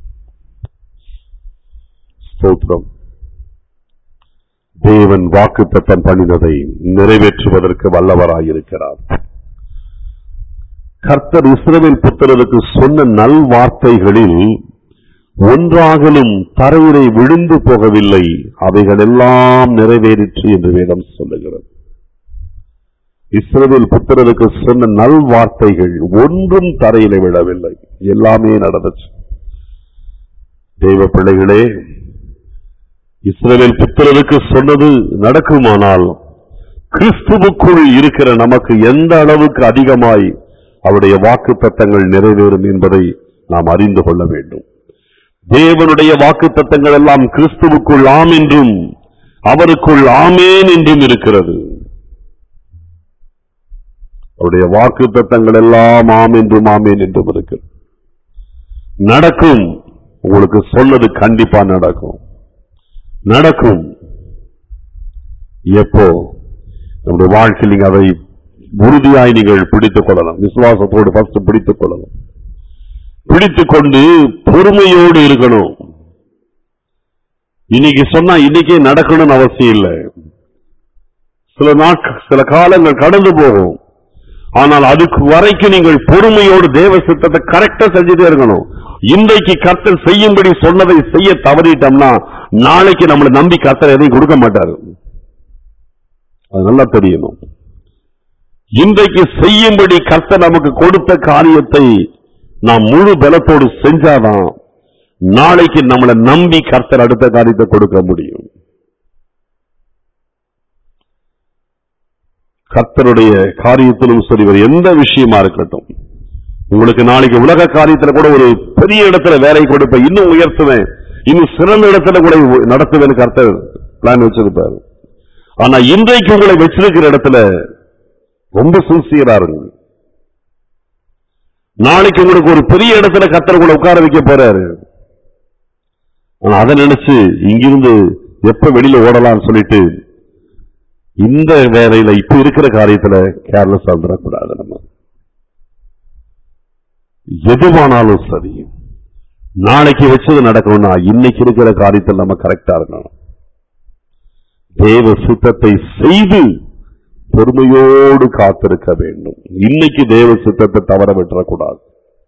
ஸ்தோத்திரம் தேவன் வாக்கு தத்தம் பண்ணினதை நிறைவேற்றுவதற்கு வல்லவராயிருக்கிறார் கர்த்தர் இஸ்ரவேல் புத்திரருக்கு சொன்ன நல் வார்த்தைகளில் ஒன்றாகலும் தரையிலே விழுந்து போகவில்லை அவைகள் எல்லாம் நிறைவேறிற்று என்று வேதம் சொல்லுகிறது இஸ்ரவேல் புத்திரருக்கு சொன்ன நல் வார்த்தைகள் ஒன்றும் தரையிலே விழவில்லை எல்லாமே நடந்துச்சு தெய்வ பிள்ளைகளே இஸ்ரவேல் புத்திரருக்கு சொன்னது நடக்குமானால் கிறிஸ்துவுக்குள் இருக்கிற நமக்கு எந்த அளவுக்கு அதிகமாய் அவருடைய வாக்கு தத்தங்கள் நிறைவேறும் என்பதை நாம் அறிந்து கொள்ள வேண்டும் தேவனுடைய வாக்கு தத்தங்கள் எல்லாம் கிறிஸ்துவுக்குள் ஆம் என்றும் அவருக்குள் ஆமேன் என்றும் இருக்கிறது அவருடைய வாக்கு தத்தங்கள் எல்லாம் ஆம் என்றும் ஆமேன் என்றும் இருக்கிறது நடக்கும் உங்களுக்கு சொன்னது கண்டிப்பா நடக்கும் நடக்கும் எப்போ நம்முடைய வாழ்க்கையில் நீங்க அதை உறுதியாய் நீங்கள் பிடித்துக் கொள்ளலாம் விசுவாசத்தோடு ஃபர்ஸ்ட் பிடித்துக் கொள்ளலாம் பிடித்துக் கொண்டு பொறுமையோடு இருக்கணும் இன்னைக்கு சொன்னா இன்னைக்கே நடக்கணும்னு அவசியம் இல்லை சில நாட்கள் சில காலங்கள் கடந்து போகும் ஆனால் அதுக்கு வரைக்கும் நீங்கள் பொறுமையோடு தேவ சித்தத்தை கரெக்டா செஞ்சுட்டே இருக்கணும் இன்றைக்கு கர்த்தர் செய்யும்படி சொன்னதை செய்ய தவறிட்டோம்னா நாளைக்கு நம்மளை நம்பி கர்த்தர் எதையும் கொடுக்க மாட்டாரு அது நல்லா தெரியணும் இன்றைக்கு செய்யும்படி கர்த்தர் நமக்கு கொடுத்த காரியத்தை நாம் முழு பலத்தோடு செஞ்சாதான் நாளைக்கு நம்மளை நம்பி கர்த்தர் அடுத்த காரியத்தை கொடுக்க முடியும் கர்த்தருடைய காரியத்திலும் சரி வேறு எந்த விஷயமா இருக்கட்டும் உங்களுக்கு நாளைக்கு உலக காரியத்துல கூட ஒரு பெரிய இடத்துல வேலை கொடுப்பேன் இன்னும் உயர்த்துவேன் இன்னும் சிறந்த இடத்துல கூட நடத்துவேன் கர்த்தர் பிளான் வச்சிருப்பாரு ஆனா இன்றைக்கு உங்களை வச்சிருக்கிற இடத்துல ரொம்ப சின்சியரா இருங்க நாளைக்கு உங்களுக்கு ஒரு பெரிய இடத்துல கர்த்தர் கூட உட்கார வைக்க போறாரு ஆனா அதை நினைச்சு இங்கிருந்து எப்ப வெளியில ஓடலாம்னு சொல்லிட்டு இந்த வேலையில இப்ப இருக்கிற காரியத்துல கேர்லெஸ் வந்துடக்கூடாது நம்ம எதுவானாலும் சரி நாளைக்கு வச்சது நடக்கணும்னா இன்னைக்கு இருக்கிற காரியத்தில் நம்ம கரெக்டா இருக்கணும் தேவ சித்தத்தை செய்து பொறுமையோடு காத்திருக்க வேண்டும் இன்னைக்கு தேவ சித்தத்தை தவற விட்டுறக்கூடாது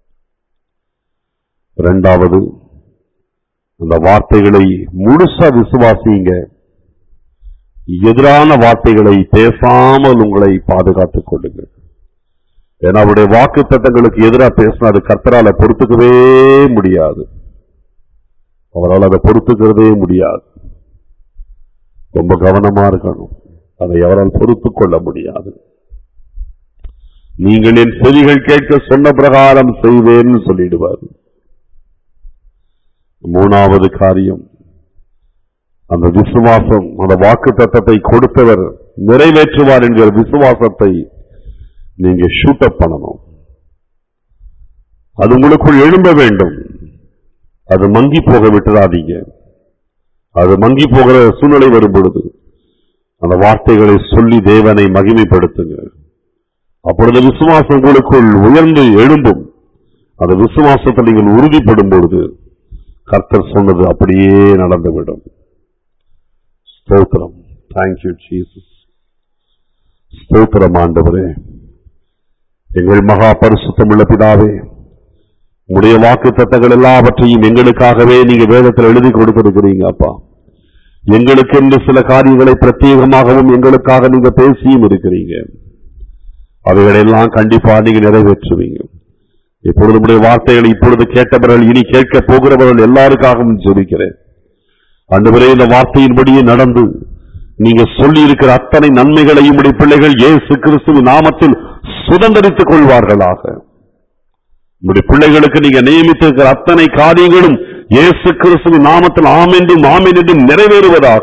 இரண்டாவது அந்த வார்த்தைகளை முழுசா விசுவாசிங்க எதிரான வார்த்தைகளை பேசாமல் உங்களை பாதுகாத்துக் கொள்ளுங்கள் ஏன்னா அவருடைய வாக்கு தத்தங்களுக்கு எதிராக பேசினா அது கர்த்தரால பொறுத்துக்கவே முடியாது அவரால் அதை பொறுத்துக்கிறதே முடியாது ரொம்ப கவனமா இருக்கணும் அதை அவரால் பொறுத்துக் கொள்ள முடியாது நீங்கள் என் செவிகள் கேட்க சொன்ன பிரகாரம் செய்வேன்னு சொல்லிடுவார் மூணாவது காரியம் அந்த விசுவாசம் அந்த வாக்கு தத்தத்தை கொடுத்தவர் நிறைவேற்றுவார் என்கிற விசுவாசத்தை நீங்க ஷூட் அப் பண்ணணும் அது உங்களுக்குள் எழும்ப வேண்டும் அது மங்கி போக விட்டுறாதீங்க அது மங்கி போகிற சூழ்நிலை வரும் பொழுது அந்த வார்த்தைகளை சொல்லி தேவனை மகிமைப்படுத்துங்க அப்பொழுது விசுவாசம் உங்களுக்குள் உயர்ந்து எழும்பும் அந்த விசுவாசத்தை நீங்கள் உறுதிப்படும் பொழுது கர்த்தர் சொன்னது அப்படியே நடந்துவிடும் ஸ்தோத்திரம் தேங்க்யூ ஜீசஸ் ஸ்தோத்திரம் ஆண்டவரே எங்கள் மகா பரிசுத்தமுள்ள பிதாவே உடைய வாக்கு தத்தங்கள் எல்லாவற்றையும் எங்களுக்காகவே நீங்க வேதத்தில் எழுதி கொடுத்திருக்கிறீங்க அப்பா எங்களுக்கென்று சில காரியங்களை பிரத்யேகமாகவும் எங்களுக்காக நீங்க பேசியும் இருக்கிறீங்க அவைகளெல்லாம் கண்டிப்பா நீங்க நிறைவேற்றுவீங்க இப்பொழுது உடைய வார்த்தைகளை இப்பொழுது கேட்டவர்கள் இனி கேட்க போகிறவர்கள் எல்லாருக்காகவும் ஜெபிக்கிறேன் அன்றுவரே இந்த வார்த்தையின்படியே நடந்து நீங்க சொல்லி இருக்கிற அத்தனை நன்மைகளையும் உடைய பிள்ளைகள் இயேசு கிறிஸ்துவின் நாமத்தில் சுதந்திரித்துக் கொள்வார்களாக உடைய பிள்ளைகளுக்கு நீங்க நியமித்திருக்கிற அத்தனை காரியங்களும் இயேசு கிறிஸ்துவின் நாமத்தில் ஆமென்றும் ஆமென் என்றும் நிறைவேறுவதாக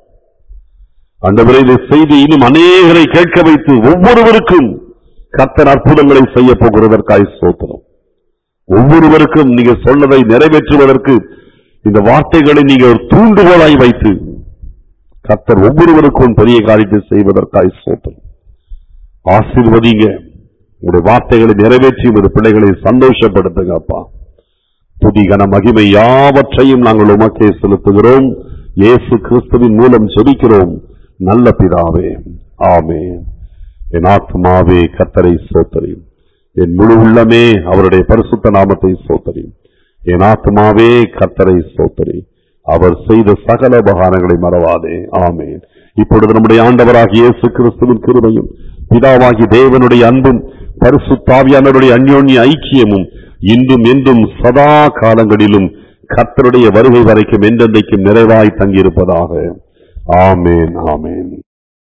அன்றுவரே இந்த செய்தி இன்னும் அநேகரை கேட்க வைத்து ஒவ்வொருவருக்கும் கர்த்தர் அற்புதங்களை செய்ய போகிறதற்காய் சோத்திரம் ஒவ்வொருவருக்கும் நீங்க சொன்னதை நிறைவேற்றுவதற்கு இந்த வார்த்தைகளை நீங்க ஒரு தூண்டுகோலாய் வைத்து கர்த்தர் ஒவ்வொருவருக்கும் பெரிய காரியத்தை செய்வதற்காய் சோத்திரம் ஆசீர்வதிங்க உங்களுடைய வார்த்தைகளை நிறைவேற்றி ஒரு பிள்ளைகளை சந்தோஷப்படுத்துங்க அப்பா துதி கன மகிமை யாவற்றையும் நாங்கள் உமக்கே செலுத்துகிறோம் இயேசு கிறிஸ்துவின் மூலம் ஜெபிக்கிறோம் நல்ல பிதாவே ஆமென் என் ஆத்மாவே கர்த்தரை சோத்தரியும் என் முழு உள்ளமே அவருடைய பரிசுத்த நாமத்தை சோத்தரியும் என் ஆத்மாவே கர்த்தரை சோத்தரி அவர் செய்த சகல உபகாரங்களை மறவாதே ஆமென் இப்பொழுது நம்முடைய ஆண்டவராகிய இயேசு கிறிஸ்துவின் கிருபையும் பிதாவாகி தேவனுடைய அன்பும் பரிசுத்தாவியானவருடைய அந்யோன்ய ஐக்கியமும் இன்றும் என்றும் சதா காலங்களிலும் கர்த்தருடைய வருகை வரைக்கும் என்றென்றைக்கும் நிறைவாய் தங்கியிருப்பதாக ஆமேன் ஆமேன்